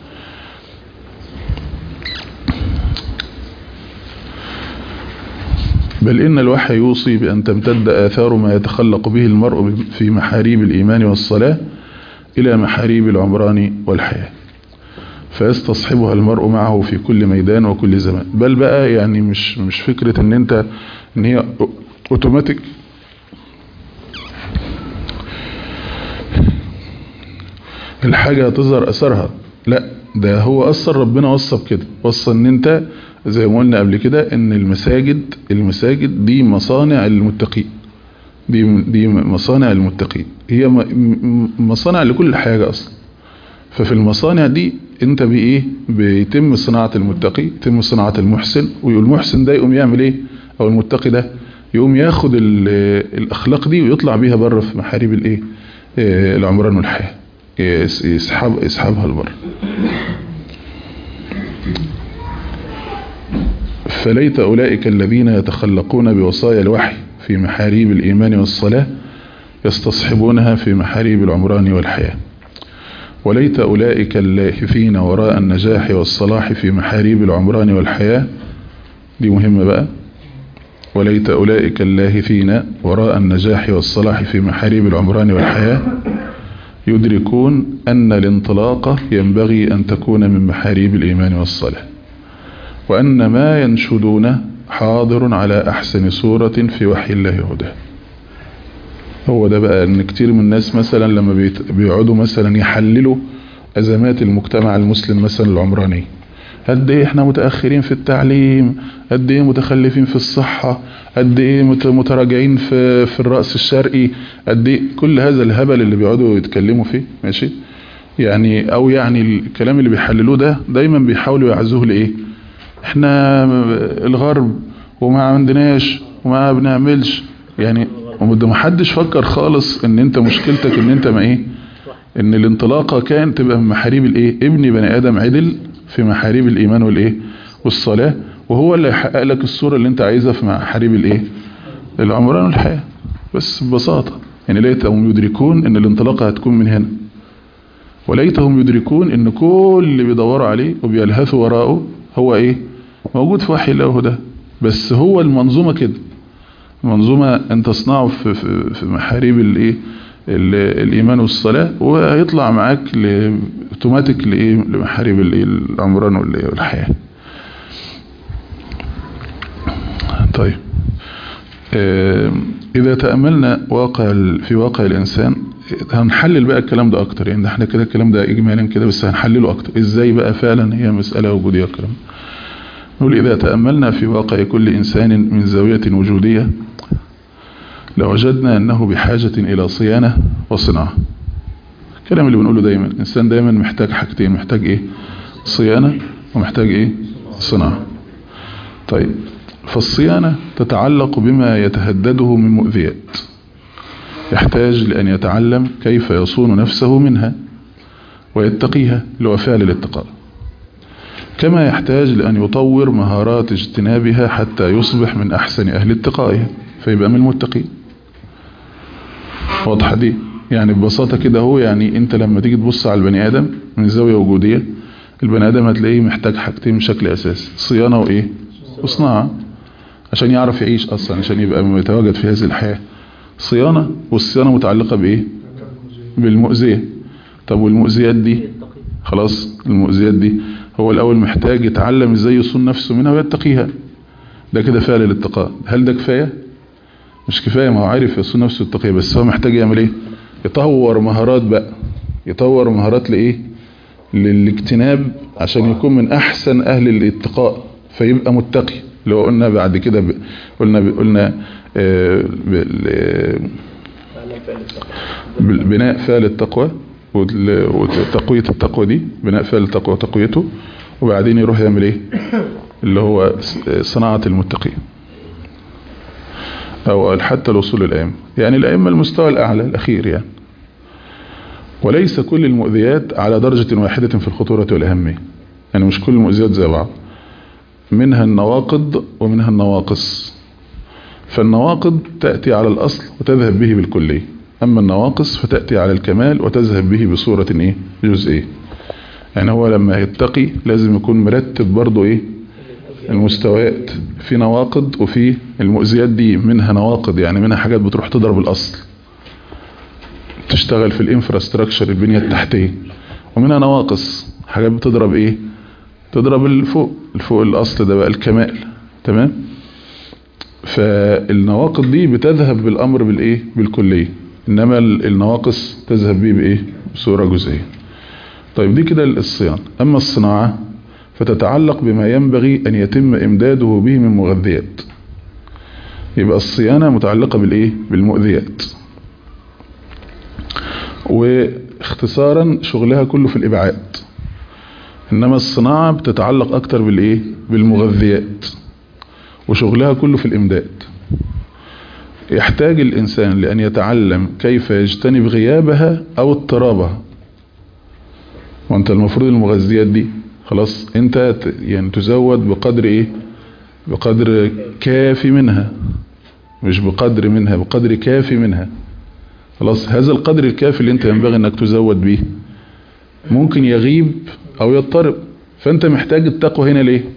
بل إن الوحي يوصي بأن تمتد آثار ما يتخلق به المرء في محاريب الإيمان والصلاة إلى محاريب العمران والحياة فيستصحبها المرء معه في كل ميدان وكل زمان بل بقى يعني مش مش فكرة ان انت ان هي اوتوماتيك الحاجة هتظهر اثرها لا ده هو اثر ربنا وصى بكده وصى ان انت زي ما قلنا قبل كده ان المساجد المساجد دي مصانع المتقين دي دي مصانع المتقين هي مصانع لكل حاجة اصلا ففي المصانع دي انت بايه بيتم صناعة المتقي يتم صناعة المحسن والمحسن ده يقوم يعمل ايه او المتقي ده يقوم ياخد الاخلاق دي ويطلع بيها بره في محاريب الايه العمران والحياة يسحب يسحبها لبره فليت أولئك الذين يتخلقون بوصايا الوحي في محاريب الإيمان والصلاة يستصحبونها في محاريب العمران والحياة وليت أولئك اللاهفين وراء النجاح والصلاح في محاريب العمران والحياة دي مهمة بقى وليت أولئك اللاهفين وراء النجاح والصلاح في محاريب العمران والحياة يدركون أن الانطلاق ينبغي أن تكون من محاريب الإيمان والصلاة وأن ما ينشدون حاضر على أحسن صورة في وحي الله هداه هو ده بقى ان كتير من الناس مثلا لما بيقعدوا مثلا يحللوا ازمات المجتمع المسلم مثلا العمراني قد ايه احنا متأخرين في التعليم قد ايه متخلفين في الصحة قد ايه متراجعين في, في الرأس الشرقي قد ايه كل هذا الهبل اللي بيقعدوا يتكلموا فيه ماشي يعني او يعني الكلام اللي بيحللوه ده دايما بيحاولوا يعزوه لايه احنا الغرب وما عندناش وما بنعملش يعني وده محدش فكر خالص ان انت مشكلتك ان انت ما ايه ان الانطلاقة كان تبقى من محاريب الايه ابني بني ادم عدل في محاريب الايمان والايه والصلاة وهو اللي يحقق لك الصورة اللي انت عايزها في محاريب الايه العمران والحياة بس ببساطة يعني ليتهم يدركون ان الانطلاقة هتكون من هنا وليتهم يدركون ان كل اللي بيدوروا عليه وبيلهثوا وراءه هو ايه موجود في وحي الله ده بس هو المنظومة كده منظومة ان تصنعه في, في, في محاريب الايه الايمان والصلاة وهيطلع معاك اوتوماتيك لايه لمحاريب العمران والحياة طيب اذا تأملنا واقع في واقع الانسان هنحلل بقى الكلام ده اكتر يعني احنا كده الكلام ده اجمالا كده بس هنحلله اكتر ازاي بقى فعلا هي مسألة وجودية الكلام نقول إذا تأملنا في واقع كل إنسان من زاوية وجودية لوجدنا أنه بحاجة إلى صيانة وصناعة الكلام اللي بنقوله دايما الإنسان دايما محتاج حاجتين محتاج إيه صيانة ومحتاج إيه صناعة طيب فالصيانة تتعلق بما يتهدده من مؤذيات يحتاج لأن يتعلم كيف يصون نفسه منها ويتقيها اللي هو فعل الاتقاء كما يحتاج لأن يطور مهارات اجتنابها حتى يصبح من أحسن أهل اتقائها فيبقى من المتقين واضحة دي يعني ببساطة كده هو يعني انت لما تيجي تبص على البني آدم من زاوية وجودية البني ادم هتلاقيه محتاج حاجتين بشكل اساسي صيانة وايه وصناعة عشان يعرف يعيش اصلا عشان يبقى متواجد في هذه الحياة صيانة والصيانة متعلقة بايه بالمؤذية طب والمؤذيات دي خلاص المؤذيات دي هو الاول محتاج يتعلم ازاي يصون نفسه منها ويتقيها ده كده فعل الاتقاء هل ده كفاية مش كفاية ما هو عارف يصون نفسه التقية بس هو محتاج يعمل ايه يطور مهارات بقى يطور مهارات لايه للاجتناب عشان يكون من احسن اهل الاتقاء فيبقى متقي لو قلنا بعد كده ب... قلنا ب... قلنا آه بال... بناء فعل التقوى وتقوية التقوى دي بناء فعل التقوى وتقويته وبعدين يروح يعمل ايه اللي هو صناعة المتقين او حتى الوصول للأئمة يعني الأئمة المستوى الأعلى الأخير يعني وليس كل المؤذيات على درجة واحدة في الخطورة والأهمية يعني مش كل المؤذيات زي بعض منها النواقض ومنها النواقص فالنواقض تأتي على الأصل وتذهب به بالكلية أما النواقص فتأتي على الكمال وتذهب به بصورة إيه جزئية يعني هو لما يتقي لازم يكون مرتب برضو إيه المستويات في نواقض وفي المؤذيات دي منها نواقض يعني منها حاجات بتروح تضرب الأصل تشتغل في الانفراستراكشر البنية التحتية ومنها نواقص حاجات بتضرب ايه تضرب الفوق الفوق الاصل ده بقى الكمال تمام فالنواقض دي بتذهب بالامر بالايه بالكلية انما النواقص تذهب بيه بايه بصورة جزئية طيب دي كده الصيانة اما الصناعة فتتعلق بما ينبغي ان يتم امداده به من مغذيات يبقى الصيانة متعلقة بالايه بالمؤذيات واختصارا شغلها كله في الإبعاد إنما الصناعة بتتعلق أكتر بالإيه بالمغذيات وشغلها كله في الإمداد يحتاج الإنسان لأن يتعلم كيف يجتنب غيابها أو اضطرابها وانت المفروض المغذيات دي خلاص انت يعني تزود بقدر ايه بقدر كافي منها مش بقدر منها بقدر كافي منها خلاص هذا القدر الكافي اللي انت ينبغي انك تزود به ممكن يغيب او يضطرب فانت محتاج التقوى هنا ليه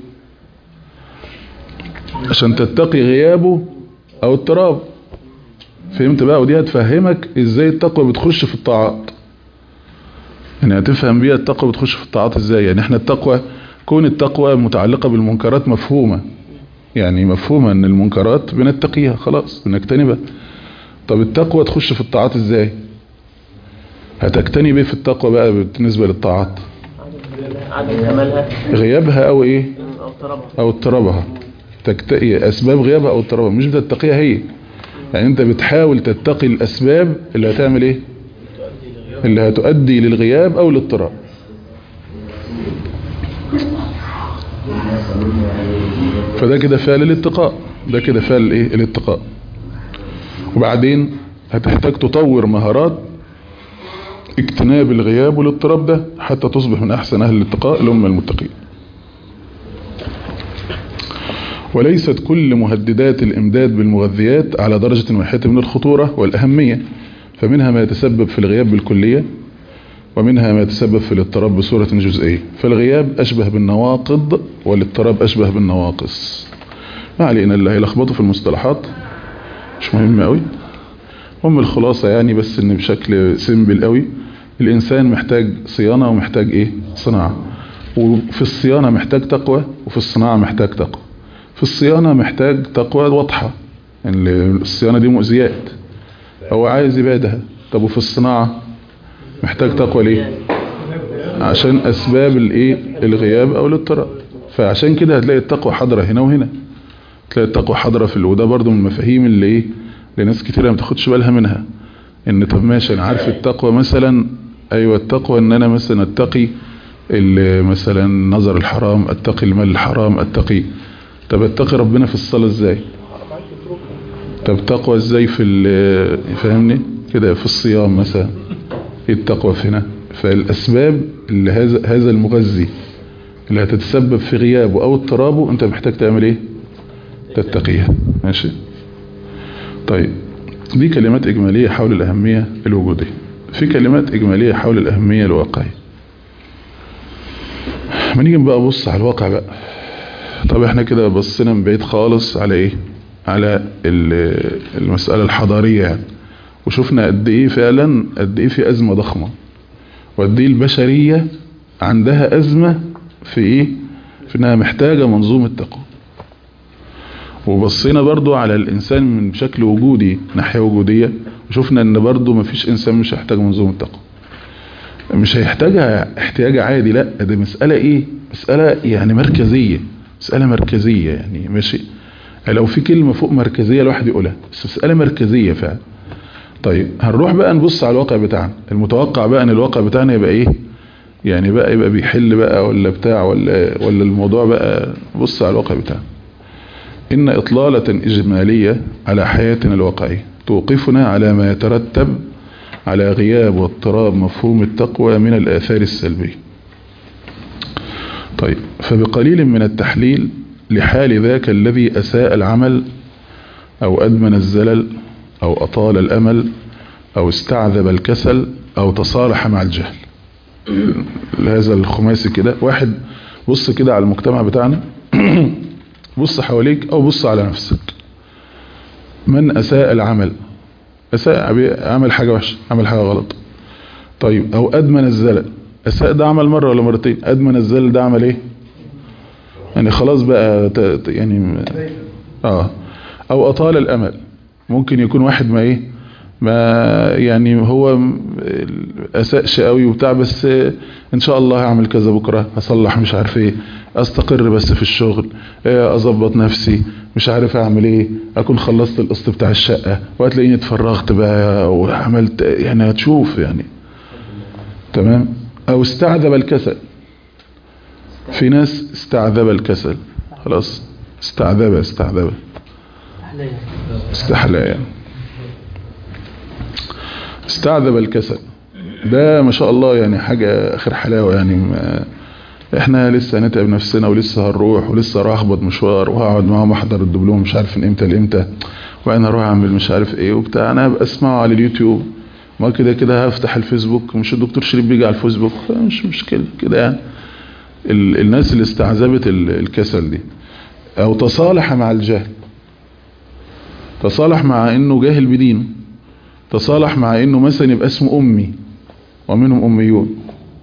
عشان تتقي غيابه او اضطراب فهمت بقى ودي هتفهمك ازاي التقوى بتخش في الطاعات يعني هتفهم بيها التقوى بتخش في الطاعات ازاي يعني احنا التقوى كون التقوى متعلقة بالمنكرات مفهومة يعني مفهومة ان المنكرات بنتقيها خلاص بنجتنبها طب التقوى تخش في الطاعات ازاي هتجتنب ايه في التقوى بقى بالنسبة للطاعات عدم كمالها غيابها او ايه او اضطرابها او اضطرابها تكتئي اسباب غيابها او اضطرابها مش بتتقيها هي يعني انت بتحاول تتقي الاسباب اللي هتعمل ايه اللي هتؤدي للغياب او الاضطراب فده كده فعل الاتقاء ده كده فعل الايه الاتقاء وبعدين هتحتاج تطور مهارات اجتناب الغياب والاضطراب ده حتى تصبح من احسن اهل الاتقاء الامه المتقين وليست كل مهددات الامداد بالمغذيات على درجة واحدة من الخطورة والاهمية فمنها ما يتسبب في الغياب بالكلية ومنها ما يتسبب في الاضطراب بصورة جزئية فالغياب اشبه بالنواقض والاضطراب اشبه بالنواقص ما علينا اللي هيلخبطوا في المصطلحات مش مهم قوي هم الخلاصة يعني بس ان بشكل سيمبل قوي الانسان محتاج صيانة ومحتاج ايه صناعة وفي الصيانة محتاج تقوى وفي الصناعة محتاج تقوى في الصيانة محتاج تقوى واضحة يعني الصيانة دي مؤذيات هو عايز يبعدها طب وفي الصناعة محتاج تقوى ليه عشان اسباب الايه الغياب او الاضطراب فعشان كده هتلاقي التقوى حاضرة هنا وهنا تلاقي التقوى حاضرة في وده برضو من المفاهيم اللي ايه لناس كتيرة ما تاخدش بالها منها ان طب ماشي انا عارف التقوى مثلا ايوه التقوى ان انا مثلا اتقي مثلا نظر الحرام اتقي المال الحرام اتقي طب اتقي ربنا في الصلاة ازاي طب تقوى ازاي في فاهمني كده في الصيام مثلا ايه التقوى في هنا فالاسباب اللي هذا هذا المغذي اللي هتتسبب في غيابه او اضطرابه انت محتاج تعمل ايه تتقيها ماشي طيب دي كلمات اجمالية حول الاهمية الوجودية في كلمات اجمالية حول الاهمية الواقعية ما نيجي بقى نبص على الواقع بقى طب احنا كده بصينا من بعيد خالص على ايه على ال- المسألة الحضارية يعني وشفنا قد ايه فعلا قد ايه في ازمة ضخمة وقد ايه البشرية عندها ازمة في ايه في انها محتاجة منظومة تقوى وبصينا برضو على الانسان من بشكل وجودي ناحية وجودية وشفنا ان برضو مفيش انسان مش هيحتاج منظومة تقوى مش هيحتاجها احتياج عادي لا ده مسألة ايه مسألة يعني مركزية مسألة مركزية يعني ماشي لو في كلمة فوق مركزية الواحد يقولها بس مسألة مركزية فعلا طيب هنروح بقى نبص على الواقع بتاعنا المتوقع بقى ان الواقع بتاعنا يبقى ايه يعني بقى يبقى بيحل بقى ولا بتاع ولا ولا الموضوع بقى بص على الواقع بتاعنا إن إطلالة إجمالية على حياتنا الواقعية توقفنا على ما يترتب على غياب واضطراب مفهوم التقوى من الآثار السلبية طيب فبقليل من التحليل لحال ذاك الذي أساء العمل أو أدمن الزلل أو أطال الأمل أو استعذب الكسل أو تصالح مع الجهل هذا الخماسي كده واحد بص كده على المجتمع بتاعنا بص حواليك أو بص على نفسك من أساء العمل أساء عمل حاجة وحشة عمل حاجة غلط طيب أو أدمن الزلل أساء ده عمل مرة ولا مرتين أدمن الزلل ده عمل إيه يعني خلاص بقى ت- ت- يعني آه أو أطال الأمل ممكن يكون واحد ما إيه ما يعني هو م- أساءش قوي وبتاع بس إن شاء الله هعمل كذا بكرة هصلح مش عارف إيه أستقر بس في الشغل إيه، أظبط نفسي مش عارف أعمل إيه أكون خلصت القسط بتاع الشقة وهتلاقيني اتفرغت بقى وعملت يعني هتشوف يعني تمام أو استعذب الكسل في ناس استعذب الكسل خلاص استعذب استعذب استحلى يعني استعذب الكسل ده ما شاء الله يعني حاجة اخر حلاوة يعني ما احنا لسه هنتعب نفسنا ولسه هنروح ولسه راح اخبط مشوار وهقعد معاهم احضر الدبلوم مش عارف من امتى لامتى وبعدين اروح اعمل مش عارف ايه وبتاع انا هبقى اسمعه على اليوتيوب ما كده كده هفتح الفيسبوك مش الدكتور شريف بيجي على الفيسبوك مش مشكلة كده يعني ال- الناس اللي استعذبت ال- الكسل دي او تصالح مع الجهل تصالح مع انه جاهل بدينه تصالح مع انه مثلا يبقى اسمه امي ومنهم اميون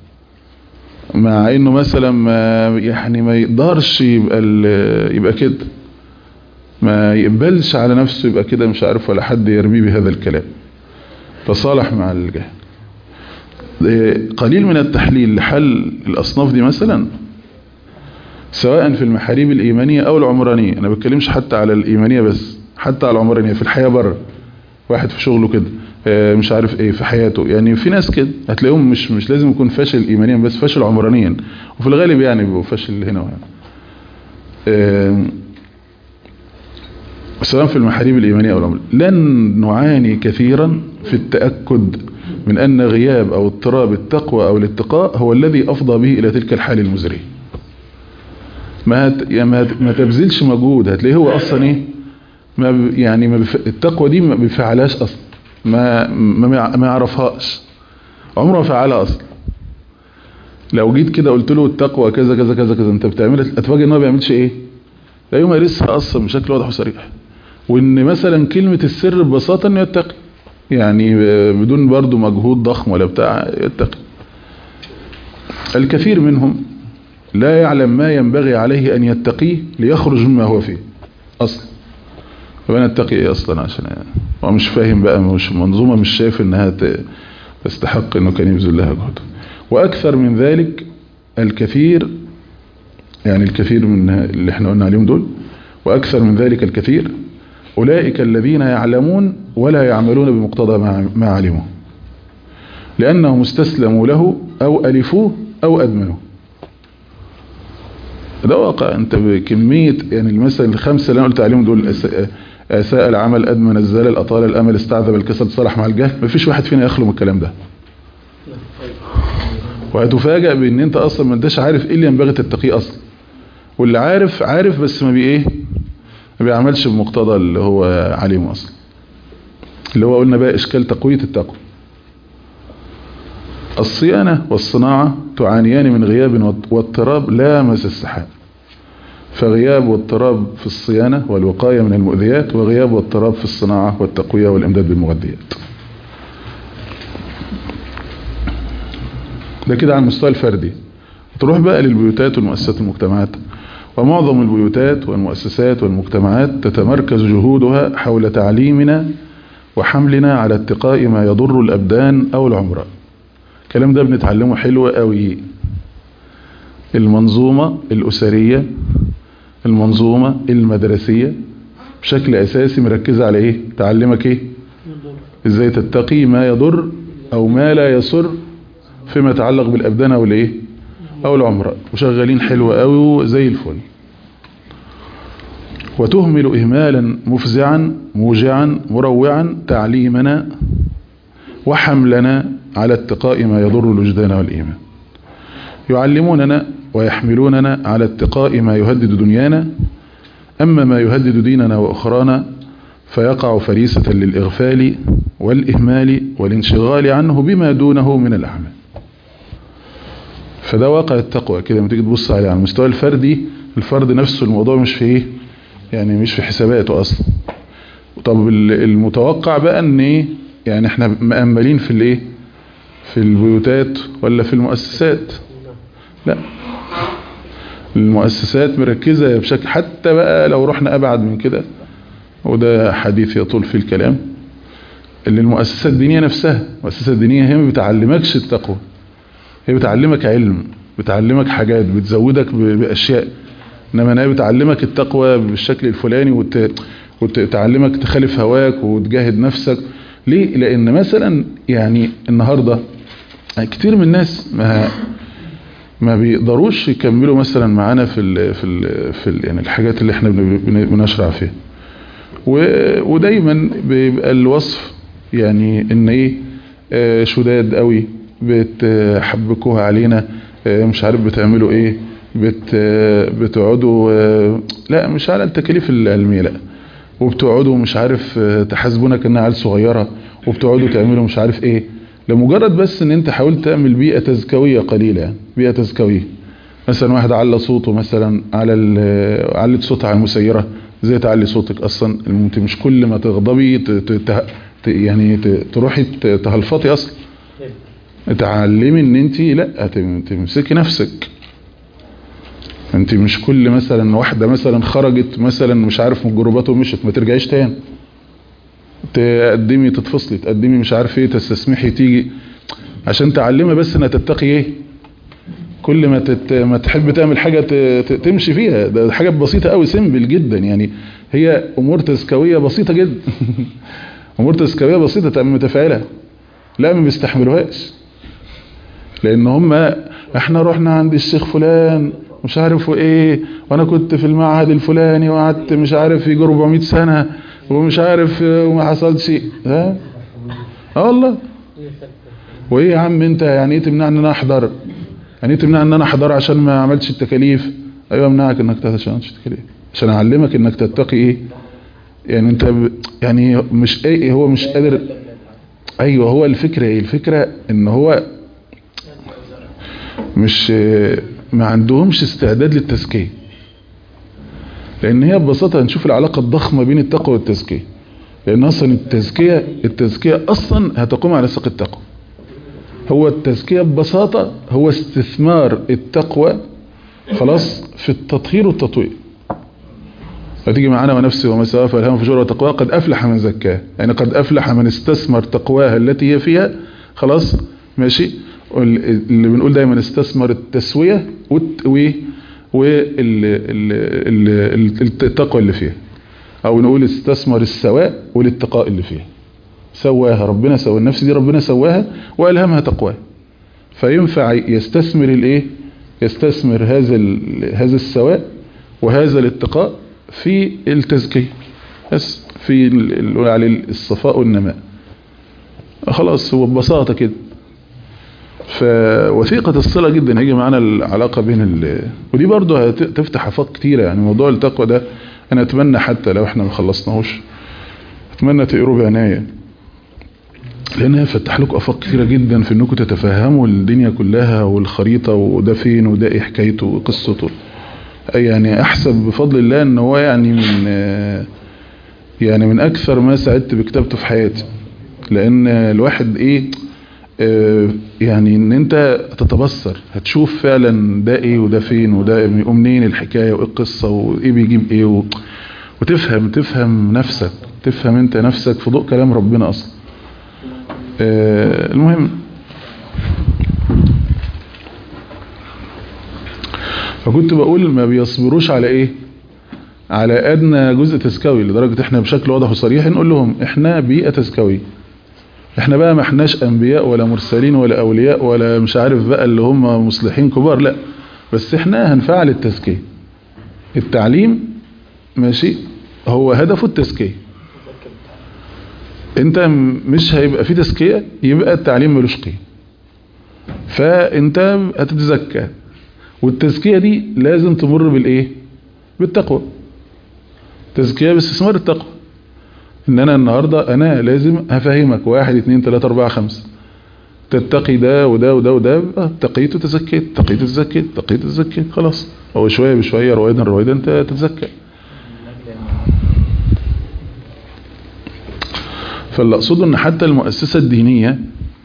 مع انه مثلا ما يعني ما يقدرش يبقى ال- يبقى كده ما يقبلش على نفسه يبقى كده مش عارف ولا حد يرميه بهذا الكلام تصالح مع الجهل ده قليل من التحليل لحل الأصناف دي مثلا سواء في المحاريب الإيمانية أو العمرانية أنا بتكلمش حتى على الإيمانية بس حتى على العمرانية في الحياة بره واحد في شغله كده آه، مش عارف ايه في حياته يعني في ناس كده هتلاقيهم مش مش لازم يكون فاشل ايمانيا بس فاشل عمرانيا وفي الغالب يعني بيبقوا فاشل هنا وهنا آه، سواء في المحاريب الإيمانية أو العمرانية لن نعاني كثيرا في التأكد من أن غياب أو اضطراب التقوى أو الاتقاء هو الذي أفضى به إلى تلك الحال المزرية ما هت... يعني ما, هت... ما تبذلش مجهود هتلاقيه هو أصلا إيه ما ب... يعني ما بف... التقوى دي ما بيفعلهاش أصلا ما ما, ما يعرفهاش عمره ما فعلها أصلا لو جيت كده قلت له التقوى كذا كذا كذا كذا انت بتعملها اتفاجئ ان هو ما بيعملش ايه لا يمارسها اصلا بشكل واضح وصريح وان مثلا كلمة السر ببساطة انه يتقي يعني بدون برضو مجهود ضخم ولا بتاع يتقي الكثير منهم لا يعلم ما ينبغي عليه ان يتقيه ليخرج مما هو فيه اصلا فانا اتقي ايه اصلا عشان يعني هو مش فاهم بقى مش منظومة مش شايف انها تستحق انه كان يبذل لها جهد واكثر من ذلك الكثير يعني الكثير من اللي احنا قلنا عليهم دول واكثر من ذلك الكثير أولئك الذين يعلمون ولا يعملون بمقتضى ما علموا لأنهم استسلموا له أو ألفوه أو أدمنوه ده واقع أنت بكمية يعني المثل الخمسة اللي أنا قلت عليهم دول أساء العمل أدمن الزلل أطال الأمل استعذب الكسل صلح مع الجهل مفيش واحد فينا يخلو من الكلام ده وهتفاجأ بأن أنت أصلا ما انتش عارف إيه اللي ينبغي تتقيه أصلا واللي عارف عارف بس ما بي إيه ما بيعملش بمقتضى اللي هو عليهم اصلا اللي هو قلنا بقى اشكال تقوية التقوى الصيانة والصناعة تعانيان من غياب واضطراب لامس السحاب فغياب واضطراب في الصيانة والوقاية من المؤذيات وغياب واضطراب في الصناعة والتقوية والإمداد بالمغذيات ده كده على المستوى الفردي تروح بقى للبيوتات والمؤسسات المجتمعات ومعظم البيوتات والمؤسسات والمجتمعات تتمركز جهودها حول تعليمنا وحملنا على اتقاء ما يضر الأبدان أو العمراء الكلام ده بنتعلمه حلو قوي المنظومة الأسرية المنظومة المدرسية بشكل أساسي مركزة على إيه تعلمك إيه إزاي تتقي ما يضر أو ما لا يسر فيما يتعلق بالأبدان أو الإيه أو العمراء وشغالين حلو قوي زي الفل وتهمل إهمالا مفزعا موجعا مروعا تعليمنا وحملنا على اتقاء ما يضر الوجدان والإيمان يعلموننا ويحملوننا على اتقاء ما يهدد دنيانا أما ما يهدد ديننا وأخرانا فيقع فريسة للإغفال والإهمال والانشغال عنه بما دونه من الأعمال فده واقع التقوى كده لما تيجي تبص عليه على المستوى الفردي الفرد نفسه الموضوع مش في ايه يعني مش في حساباته اصلا طب المتوقع بقى ان ايه يعني احنا مأملين في الايه في البيوتات ولا في المؤسسات لا المؤسسات مركزة بشكل حتى بقى لو رحنا ابعد من كده وده حديث يطول في الكلام اللي المؤسسات الدينية نفسها المؤسسات الدينية هي ما بتعلمكش التقوى هي بتعلمك علم بتعلمك حاجات بتزودك بأشياء انما انا بتعلمك التقوى بالشكل الفلاني وت... وتعلمك تخالف هواك وتجاهد نفسك ليه لان مثلا يعني النهاردة كتير من الناس ما ما بيقدروش يكملوا مثلا معانا في ال في ال في ال يعني الحاجات اللي احنا بنشرع فيها ودايما بيبقى الوصف يعني ان ايه آه شداد قوي بتحبكوها علينا آه مش عارف بتعملوا ايه بت بتقعدوا آه لا مش على التكاليف العلمية لا وبتقعدوا مش عارف تحاسبونا كأنها عيال صغيرة وبتقعدوا تعملوا مش عارف ايه لمجرد بس ان انت حاولت تعمل بيئة تزكوية قليلة يعني بيئة تزكوية مثلا واحد على صوته مثلا على علت صوتها على المسيرة زي تعلي صوتك اصلا انت مش كل ما تغضبي ت... ت... ت... يعني ت... تروحي تهلفطي اصلا اتعلمي ان انت لا تمسكي نفسك انت مش كل مثلا واحدة مثلا خرجت مثلا مش عارف من الجروبات ومشت ما ترجعيش تاني تقدمي تتفصلي تقدمي مش عارف ايه تستسمحي تيجي عشان تعلمي بس انها تتقي ايه كل ما تت... ما تحب تعمل حاجة ت... ت... تمشي فيها ده حاجة بسيطة قوي سيمبل جدا يعني هي امور تزكوية بسيطة جدا امور تزكوية بسيطة تعمل متفاعلة لا ما بيستحملوهاش لان هم احنا رحنا عند الشيخ فلان مش عارف ايه وانا كنت في المعهد الفلاني وقعدت مش عارف يجي 400 سنة ومش عارف وما حصلش ها اه والله وايه يا عم انت يعني ايه تمنعني ان انا احضر يعني ايه تمنعني ان انا احضر عشان ما عملتش التكاليف ايوه امنعك انك عشان التكاليف عشان اعلمك انك تتقي ايه يعني انت ب... يعني مش ايه هو مش قادر ايوه هو الفكرة ايه الفكرة ان هو مش ما عندهمش استعداد للتزكية لان هي ببساطة هنشوف العلاقة الضخمة بين التقوى والتزكية لان اصلا التزكية التزكية اصلا هتقوم على ساق التقوى هو التزكية ببساطة هو استثمار التقوى خلاص في التطهير والتطوير فتيجي معانا ونفسي وما سواه فالهم فجور وتقوى قد أفلح من زكاه يعني قد أفلح من استثمر تقواها التي هي فيها خلاص ماشي اللي بنقول دايما استثمر التسوية والتقوى اللي فيها او نقول استثمر السواء والاتقاء اللي فيها سواها ربنا سوى النفس دي ربنا سواها والهمها تقواها فينفع يستثمر الايه يستثمر هذا هذا السواء وهذا الاتقاء في التزكية بس في اللي عليه الصفاء والنماء خلاص هو ببساطة كده فوثيقة الصلة جدا هيجي معانا العلاقة بين ال... ودي برضه هتفتح افاق كتيرة يعني موضوع التقوى ده انا اتمنى حتى لو احنا ما خلصناهوش اتمنى تقروا بعناية لانها فتح لكم افاق كثيره جدا في انكم تتفهموا الدنيا كلها والخريطه وده فين وده ايه حكايته وقصته يعني احسب بفضل الله ان هو يعني من يعني من اكثر ما سعدت بكتابته في حياتي لان الواحد ايه آه، يعني ان انت تتبصر هتشوف فعلا ده ايه وده فين وده منين الحكايه وايه القصه وايه بيجيب ايه و... وتفهم تفهم نفسك تفهم انت نفسك في ضوء كلام ربنا اصلا آه، المهم فكنت بقول ما بيصبروش على ايه على ادنى جزء تزكوي لدرجة احنا بشكل واضح وصريح نقول لهم احنا بيئة تزكوية احنا بقى ما احناش انبياء ولا مرسلين ولا اولياء ولا مش عارف بقى اللي هم مصلحين كبار لا بس احنا هنفعل التزكية التعليم ماشي هو هدفه التزكية انت م- مش هيبقى في تزكية يبقى التعليم ملوش قيمة فانت هتتزكى والتزكية دي لازم تمر بالايه بالتقوى تزكية باستثمار التقوى ان انا النهاردة انا لازم هفهمك واحد اتنين تلاتة اربعة خمسة تتقي ده وده وده وده آه، تقيت وتزكيت تقيت وتزكيت تقيت وتزكيت خلاص هو شوية بشوية رويدا رويدا انت تتزكى فاللي اقصده ان حتى المؤسسة الدينية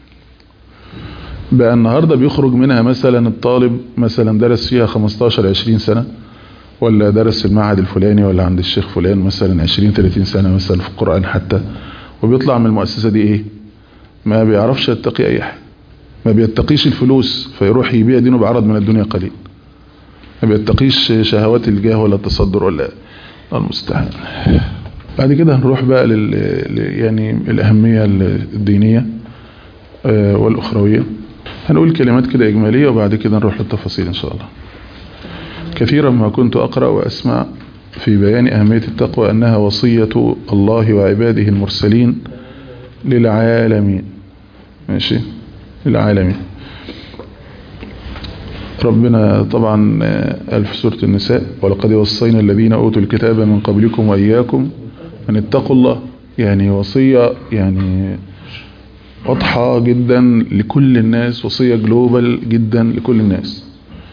بقى النهاردة بيخرج منها مثلا الطالب مثلا درس فيها 15 20 سنة ولا درس في المعهد الفلاني ولا عند الشيخ فلان مثلا 20 30 سنة مثلا في القرآن حتى وبيطلع من المؤسسة دي ايه ما بيعرفش يتقي اي حاجة ما بيتقيش الفلوس فيروح يبيع دينه بعرض من الدنيا قليل ما بيتقيش شهوات الجاه ولا التصدر ولا المستعان بعد كده هنروح بقى لل ل- يعني الأهمية الدينية آه، والأخروية هنقول كلمات كده إجمالية وبعد كده نروح للتفاصيل إن شاء الله كثيرا ما كنت أقرأ وأسمع في بيان أهمية التقوى أنها وصية الله وعباده المرسلين للعالمين ماشي للعالمين ربنا طبعا آه، قال في سورة النساء ولقد وصينا الذين أوتوا الكتاب من قبلكم وإياكم أن اتقوا الله يعني وصية يعني واضحة جدا لكل الناس وصية جلوبال جدا لكل الناس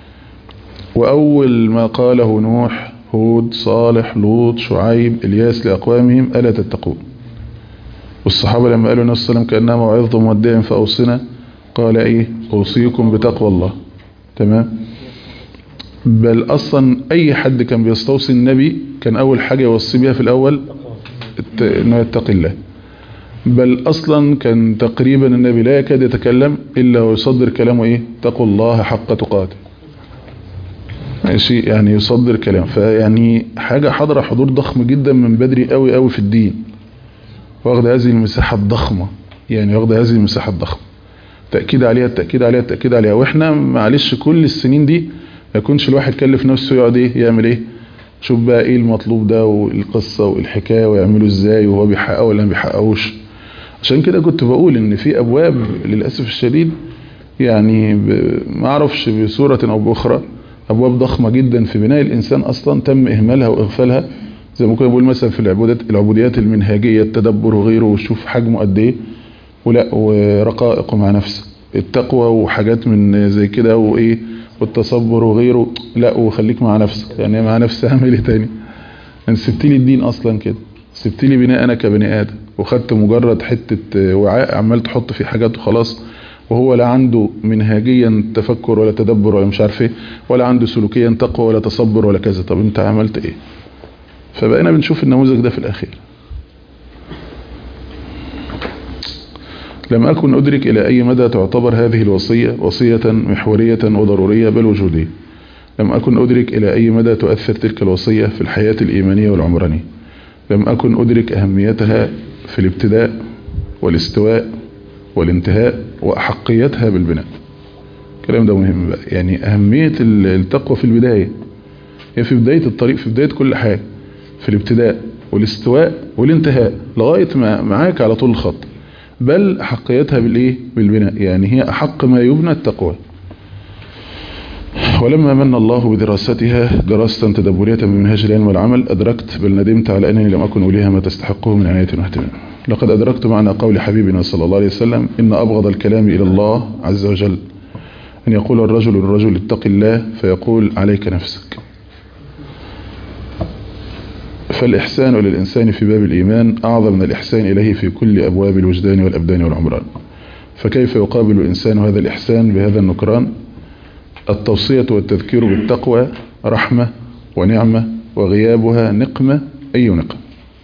وأول ما قاله نوح هود صالح لوط شعيب إلياس لأقوامهم ألا تتقون والصحابة لما قالوا النبي صلى الله عليه وسلم كأنها موعظة مودع فأوصنا قال إيه أوصيكم بتقوى الله تمام بل أصلا أي حد كان بيستوصي النبي كان أول حاجة يوصي بها في الأول الت- إنه يتقي الله بل أصلا كان تقريبا النبي لا يكاد يتكلم إلا ويصدر كلامه إيه تقوا الله حق تقاته ماشي يعني يصدر كلام فيعني حاجة حضر حضور ضخم جدا من بدري قوي قوي في الدين واخد هذه المساحة الضخمة يعني واخد هذه المساحة الضخمة تأكيد عليها التأكيد عليها التأكيد عليها واحنا معلش كل السنين دي ما يكونش الواحد كلف نفسه يقعد ايه يعمل ايه شوف بقى ايه المطلوب ده والقصة والحكاية ويعمله ازاي وهو بيحققه ولا ما بيحققوش عشان كده كنت بقول ان في ابواب للأسف الشديد يعني ب- ما اعرفش بصورة او باخرى ابواب ضخمة جدا في بناء الانسان اصلا تم اهمالها واغفالها زي ما كنا بقول مثلا في العبودات العبوديات المنهجية التدبر وغيره وشوف حجمه قد ايه ولا ورقائق مع نفسه التقوى وحاجات من زي كده وايه والتصبر وغيره لا وخليك مع نفسك يعني مع نفسي اعمل ايه تاني انت سبت لي الدين اصلا كده سبت لي بناء انا كبني ادم وخدت مجرد حتة وعاء عمال تحط فيه حاجات وخلاص وهو لا عنده منهجيا تفكر ولا تدبر ولا مش عارف ايه ولا عنده سلوكيا تقوى ولا تصبر ولا كذا طب انت عملت ايه فبقينا بنشوف النموذج ده في الاخير لم أكن أدرك إلى أي مدى تعتبر هذه الوصية وصية محورية وضرورية بل وجودية لم أكن أدرك إلى أي مدى تؤثر تلك الوصية في الحياة الإيمانية والعمرانية لم أكن أدرك أهميتها في الابتداء والاستواء والانتهاء وأحقيتها بالبناء الكلام ده مهم بقى يعني أهمية التقوى في البداية هي في بداية الطريق في بداية كل حاجة في الابتداء والاستواء والانتهاء لغاية ما معاك على طول الخط بل أحقيتها بالإيه بالبناء يعني هي أحق ما يبنى التقوى ولما من الله بدراستها دراسة تدبرية بمنهاج العلم والعمل أدركت بل ندمت على أنني لم أكن أوليها ما تستحقه من عناية واهتمام لقد أدركت معنى قول حبيبنا صلى الله عليه وسلم إن أبغض الكلام إلى الله عز وجل أن يقول الرجل للرجل اتق الله فيقول عليك نفسك فالإحسان للإنسان في باب الإيمان أعظم من الإحسان إليه في كل أبواب الوجدان والأبدان والعمران فكيف يقابل الإنسان هذا الإحسان بهذا النكران التوصية والتذكير بالتقوى رحمة ونعمة وغيابها نقمة أي نقمة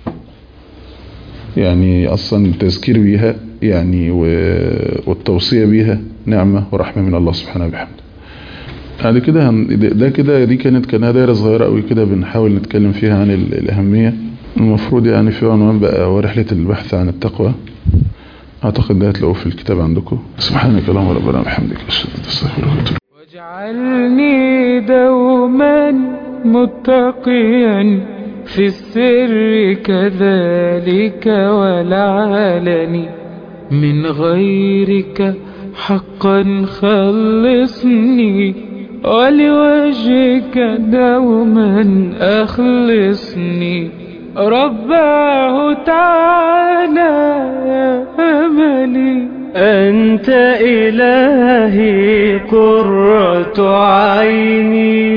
يعني أصلا التذكير بيها يعني والتوصية بيها نعمة ورحمة من الله سبحانه وبحمده بعد كده ده كده دي كانت كانها دايره صغيره قوي كده بنحاول نتكلم فيها عن الاهميه المفروض يعني في عنوان بقى ورحله البحث عن التقوى اعتقد ده هتلاقوه في الكتاب عندكم سبحانك اللهم ربنا وبحمدك اشهد ان لا اله الا انت واجعلني دوما متقيا في السر كذلك والعلن من غيرك حقا خلصني ولوجهك دوما أخلصني رباه تعالى يا أملي أنت إلهي قرة عيني